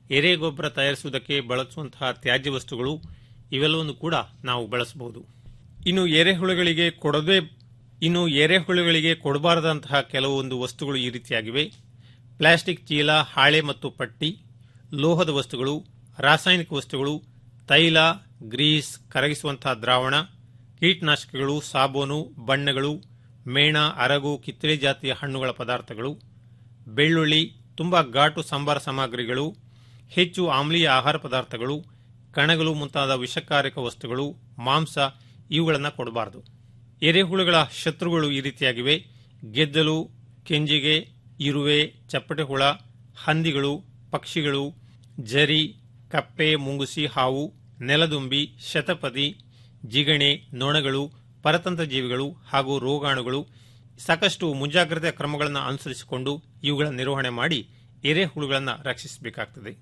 ಎರೆ ಗೊಬ್ಬರ ತಯಾರಿಸುವುದಕ್ಕೆ ಬಳಸುವಂತಹ ತ್ಯಾಜ್ಯ ವಸ್ತುಗಳು ಇವೆಲ್ಲವನ್ನು ಕೂಡ ನಾವು ಬಳಸಬಹುದು ಇನ್ನು ಎರೆಹುಳುಗಳಿಗೆ ಕೊಡದೆ ಇನ್ನು ಎರೆಹುಳುಗಳಿಗೆ ಕೊಡಬಾರದಂತಹ ಕೆಲವೊಂದು ವಸ್ತುಗಳು ಈ ರೀತಿಯಾಗಿವೆ ಪ್ಲಾಸ್ಟಿಕ್ ಚೀಲ ಹಾಳೆ ಮತ್ತು ಪಟ್ಟಿ ಲೋಹದ ವಸ್ತುಗಳು ರಾಸಾಯನಿಕ ವಸ್ತುಗಳು ತೈಲ ಗ್ರೀಸ್ ಕರಗಿಸುವಂತಹ ದ್ರಾವಣ ಕೀಟನಾಶಕಗಳು ಸಾಬೂನು ಬಣ್ಣಗಳು ಮೇಣ ಅರಗು ಕಿತ್ತಳೆ ಜಾತಿಯ ಹಣ್ಣುಗಳ ಪದಾರ್ಥಗಳು ಬೆಳ್ಳುಳ್ಳಿ ತುಂಬಾ ಘಾಟು ಸಂಬಾರ ಸಾಮಗ್ರಿಗಳು ಹೆಚ್ಚು ಆಮ್ಲೀಯ ಆಹಾರ ಪದಾರ್ಥಗಳು ಕಣಗಳು ಮುಂತಾದ ವಿಷಕಾರಕ ವಸ್ತುಗಳು ಮಾಂಸ ಇವುಗಳನ್ನು ಕೊಡಬಾರದು ಎರೆಹುಳುಗಳ ಶತ್ರುಗಳು ಈ ರೀತಿಯಾಗಿವೆ ಗೆದ್ದಲು ಕೆಂಜಿಗೆ ಇರುವೆ ಚಪ್ಪಟೆ ಹುಳ ಹಂದಿಗಳು ಪಕ್ಷಿಗಳು ಜರಿ ಕಪ್ಪೆ ಮುಂಗುಸಿ ಹಾವು ನೆಲದುಂಬಿ ಶತಪದಿ ಜಿಗಣೆ ನೊಣಗಳು ಪರತಂತ್ರ ಜೀವಿಗಳು ಹಾಗೂ ರೋಗಾಣುಗಳು ಸಾಕಷ್ಟು ಮುಂಜಾಗ್ರತಾ ಕ್ರಮಗಳನ್ನು ಅನುಸರಿಸಿಕೊಂಡು ಇವುಗಳ ನಿರ್ವಹಣೆ ಮಾಡಿ ಎರೆಹುಳುಗಳನ್ನು ರಕ್ಷಿಸಬೇಕಾಗ್ತದೆ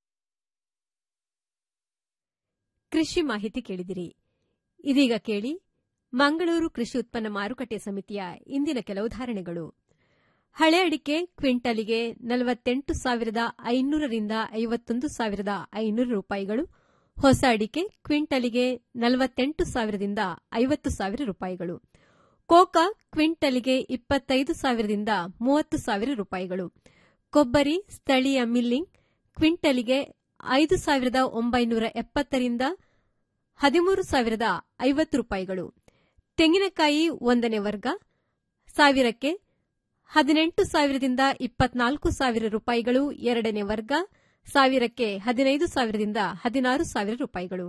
ಕೃಷಿ ಮಾಹಿತಿ ಕೇಳಿದಿರಿ ಇದೀಗ ಕೇಳಿ ಮಂಗಳೂರು ಕೃಷಿ ಉತ್ಪನ್ನ ಮಾರುಕಟ್ಟೆ ಸಮಿತಿಯ ಇಂದಿನ ಕೆಲವು ಧಾರಣೆಗಳು ಹಳೆ ಅಡಿಕೆ ಕ್ವಿಂಟಲಿಗೆ ನಲವತ್ತೆಂಟು ಸಾವಿರದ ಐನೂರರಿಂದ ಐವತ್ತೊಂದು ಸಾವಿರದ ಐನೂರು ರೂಪಾಯಿಗಳು ಹೊಸ ಅಡಿಕೆ ಕ್ವಿಂಟಲಿಗೆ ನಲವತ್ತೆಂಟು ಸಾವಿರದಿಂದ ಐವತ್ತು ಸಾವಿರ ರೂಪಾಯಿಗಳು ಕೋಕಾ ಕ್ವಿಂಟಲಿಗೆ ಇಪ್ಪತ್ತೈದು ಸಾವಿರದಿಂದ ಮೂವತ್ತು ಸಾವಿರ ರೂಪಾಯಿಗಳು ಕೊಬ್ಬರಿ ಸ್ಥಳೀಯ ಮಿಲ್ಲಿಂಗ್ ಕ್ವಿಂಟಲಿಗೆ ಐದು ಸಾವಿರದ ಒಂಬೈನೂರ ಎಪ್ಪತ್ತರಿಂದ ಹದಿಮೂರು ಸಾವಿರದ ಐವತ್ತು ರೂಪಾಯಿಗಳು ತೆಂಗಿನಕಾಯಿ ಒಂದನೇ ವರ್ಗ ಸಾವಿರಕ್ಕೆ ಹದಿನೆಂಟು ಸಾವಿರದಿಂದ ಇಪ್ಪತ್ನಾಲ್ಕು ಸಾವಿರ ರೂಪಾಯಿಗಳು ಎರಡನೇ ವರ್ಗ ಸಾವಿರಕ್ಕೆ ಹದಿನೈದು ಸಾವಿರದಿಂದ ಹದಿನಾರು ಸಾವಿರ ರೂಪಾಯಿಗಳು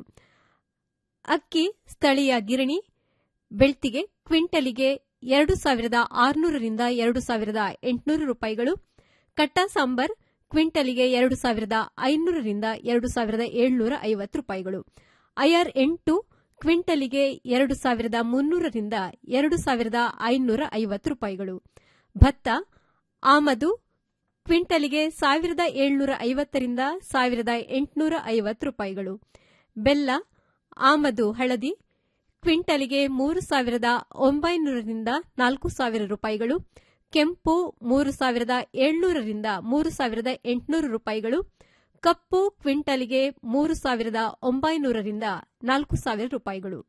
ಅಕ್ಕಿ ಸ್ಥಳೀಯ ಗಿರಣಿ ಬೆಳ್ತಿಗೆ ಕ್ವಿಂಟಲಿಗೆ ಎರಡು ಸಾವಿರದ ಆರುನೂರರಿಂದ ಎರಡು ಸಾವಿರದ ಎಂಟುನೂರು ರೂಪಾಯಿಗಳು ಕಟ್ಟಾ ಸಾಂಬಾರ್ ಕ್ವಿಂಟಲಿಗೆ ಎರಡು ಸಾವಿರದ ಐನೂರರಿಂದ ಎರಡು ಸಾವಿರದ ಏಳ್ನೂರ ಐವತ್ತು ರೂಪಾಯಿಗಳು ಐಆರ್ ಎಂಟು ಕ್ವಿಂಟಲಿಗೆ ಎರಡು ಸಾವಿರದ ಮುನ್ನೂರರಿಂದ ಎರಡು ಸಾವಿರದ ಐನೂರ ಐವತ್ತು ರೂಪಾಯಿಗಳು ಭತ್ತ ಆಮದು ಕ್ವಿಂಟಲಿಗೆ ಸಾವಿರದ ಏಳ್ನೂರ ಐವತ್ತರಿಂದ ಸಾವಿರದ ಎಂಟುನೂರ ಐವತ್ತು ರೂಪಾಯಿಗಳು ಬೆಲ್ಲ ಆಮದು ಹಳದಿ ಕ್ವಿಂಟಲಿಗೆ ಮೂರು ಸಾವಿರದ ಒಂಬೈನೂರರಿಂದ ನಾಲ್ಕು ಸಾವಿರ ರೂಪಾಯಿಗಳು ಕೆಂಪು ಮೂರು ಸಾವಿರದ ಏಳ್ನೂರರಿಂದ ಮೂರು ಸಾವಿರದ ಎಂಟುನೂರು ರೂಪಾಯಿಗಳು ಕಪ್ಪು ಕ್ವಿಂಟಲಿಗೆ ಮೂರು ಸಾವಿರದ ಒಂಬೈನೂರರಿಂದ ನಾಲ್ಕು ಸಾವಿರ ರೂಪಾಯಿಗಳು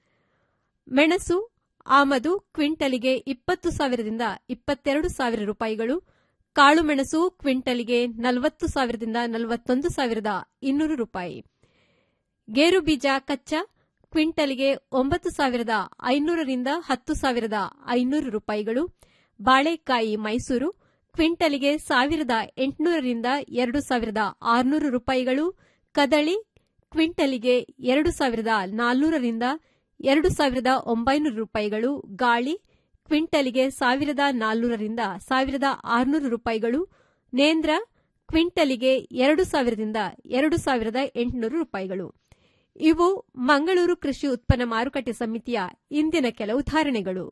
ಮೆಣಸು ಆಮದು ಕ್ವಿಂಟಲಿಗೆ ಇಪ್ಪತ್ತು ಸಾವಿರದಿಂದ ಇಪ್ಪತ್ತೆರಡು ಸಾವಿರ ರೂಪಾಯಿಗಳು ಕಾಳುಮೆಣಸು ಕ್ವಿಂಟಲಿಗೆ ನಲವತ್ತು ಸಾವಿರದಿಂದ ನಲವತ್ತೊಂದು ಸಾವಿರದ ಇನ್ನೂರು ರೂಪಾಯಿ ಗೇರು ಬೀಜ ಕಚ್ಚಾ ಕ್ವಿಂಟಲಿಗೆ ಒಂಬತ್ತು ಸಾವಿರದ ಐನೂರರಿಂದ ಹತ್ತು ಸಾವಿರದ ಐನೂರು ರೂಪಾಯಿಗಳು ಬಾಳೆಕಾಯಿ ಮೈಸೂರು ಕ್ವಿಂಟಲಿಗೆ ಸಾವಿರದ ಎಂಟುನೂರರಿಂದ ಎರಡು ಸಾವಿರದ ಆರುನೂರು ರೂಪಾಯಿಗಳು ಕದಳಿ ಕ್ವಿಂಟಲಿಗೆ ಎರಡು ಸಾವಿರದ ನಾಲ್ನೂರರಿಂದ ಎರಡು ಸಾವಿರದ ಒಂಬೈನೂರು ರೂಪಾಯಿಗಳು ಗಾಳಿ ಕ್ವಿಂಟಲಿಗೆ ಸಾವಿರದ ನಾಲ್ನೂರರಿಂದ ಸಾವಿರದ ಆರುನೂರು ರೂಪಾಯಿಗಳು ನೇಂದ್ರ ಕ್ವಿಂಟಲಿಗೆ ಎರಡು ಸಾವಿರದಿಂದ ಎರಡು ಸಾವಿರದ ಎಂಟುನೂರು ರೂಪಾಯಿಗಳು ಇವು ಮಂಗಳೂರು ಕೃಷಿ ಉತ್ಪನ್ನ ಮಾರುಕಟ್ಟೆ ಸಮಿತಿಯ ಇಂದಿನ ಕೆಲವು ಧಾರಣೆಗಳು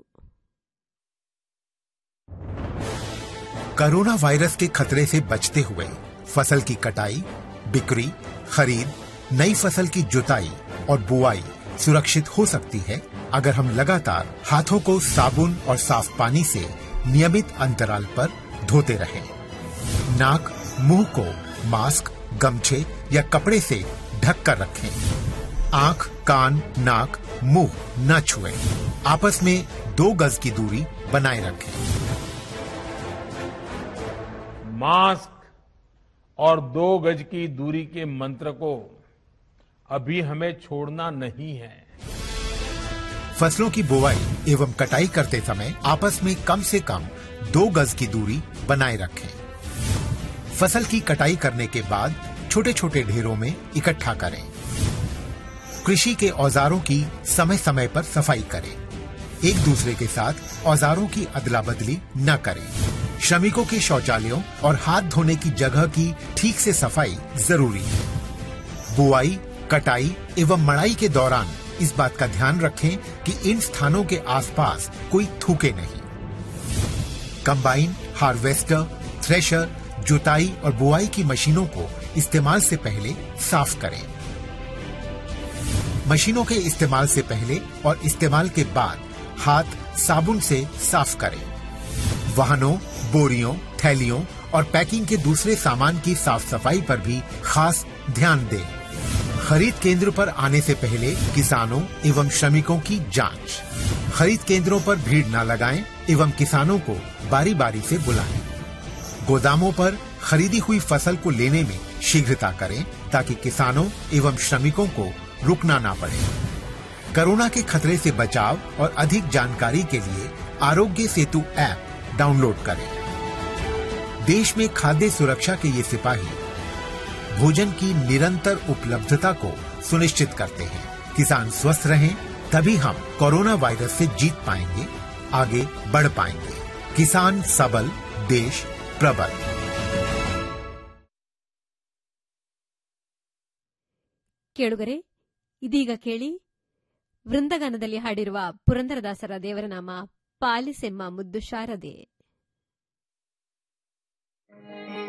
कोरोना वायरस के खतरे से बचते हुए फसल की कटाई बिक्री खरीद नई फसल की जुताई और बुआई सुरक्षित हो सकती है अगर हम लगातार हाथों को साबुन और साफ पानी से नियमित अंतराल पर धोते रहें। नाक मुंह को मास्क गमछे या कपड़े से ढक कर रखें आंख कान नाक मुंह न छुएं। आपस में दो गज की दूरी बनाए रखें मास्क और दो गज की दूरी के मंत्र को अभी हमें छोड़ना नहीं है फसलों की बुवाई एवं कटाई करते समय आपस में कम से कम दो गज की दूरी बनाए रखें फसल की कटाई करने के बाद छोटे छोटे ढेरों में इकट्ठा करें कृषि के औजारों की समय समय पर सफाई करें एक दूसरे के साथ औजारों की अदला बदली न करें श्रमिकों के शौचालयों और हाथ धोने की जगह की ठीक से सफाई जरूरी है बुआई कटाई एवं मड़ाई के दौरान इस बात का ध्यान रखें कि इन स्थानों के आसपास कोई थूके नहीं कंबाइन हार्वेस्टर थ्रेशर जुताई और बुआई की मशीनों को इस्तेमाल से पहले साफ करें मशीनों के इस्तेमाल से पहले और इस्तेमाल के बाद हाथ साबुन से साफ करें वाहनों बोरियों थैलियों और पैकिंग के दूसरे सामान की साफ सफाई पर भी खास ध्यान दें खरीद केंद्र पर आने से पहले किसानों एवं श्रमिकों की जांच खरीद केंद्रों पर भीड़ न लगाएं एवं किसानों को बारी बारी से बुलाएं गोदामों पर खरीदी हुई फसल को लेने में शीघ्रता करें ताकि किसानों एवं श्रमिकों को रुकना ना पड़े कोरोना के खतरे से बचाव और अधिक जानकारी के लिए आरोग्य सेतु ऐप डाउनलोड करें देश में खाद्य सुरक्षा के ये सिपाही भोजन की निरंतर उपलब्धता को सुनिश्चित करते हैं किसान स्वस्थ रहें तभी हम कोरोना वायरस से जीत पाएंगे आगे बढ़ पाएंगे किसान सबल देश प्रबल ಕೇಳುಗರೆ ಇದೀಗ ಕೇಳಿ ವೃಂದಗಾನದಲ್ಲಿ ಹಾಡಿರುವ ಪುರಂದರದಾಸರ ದೇವರನಾಮ ಪಾಲಿಸೆಮ್ಮ ಮುದ್ದು ಶಾರದೆ Thank you.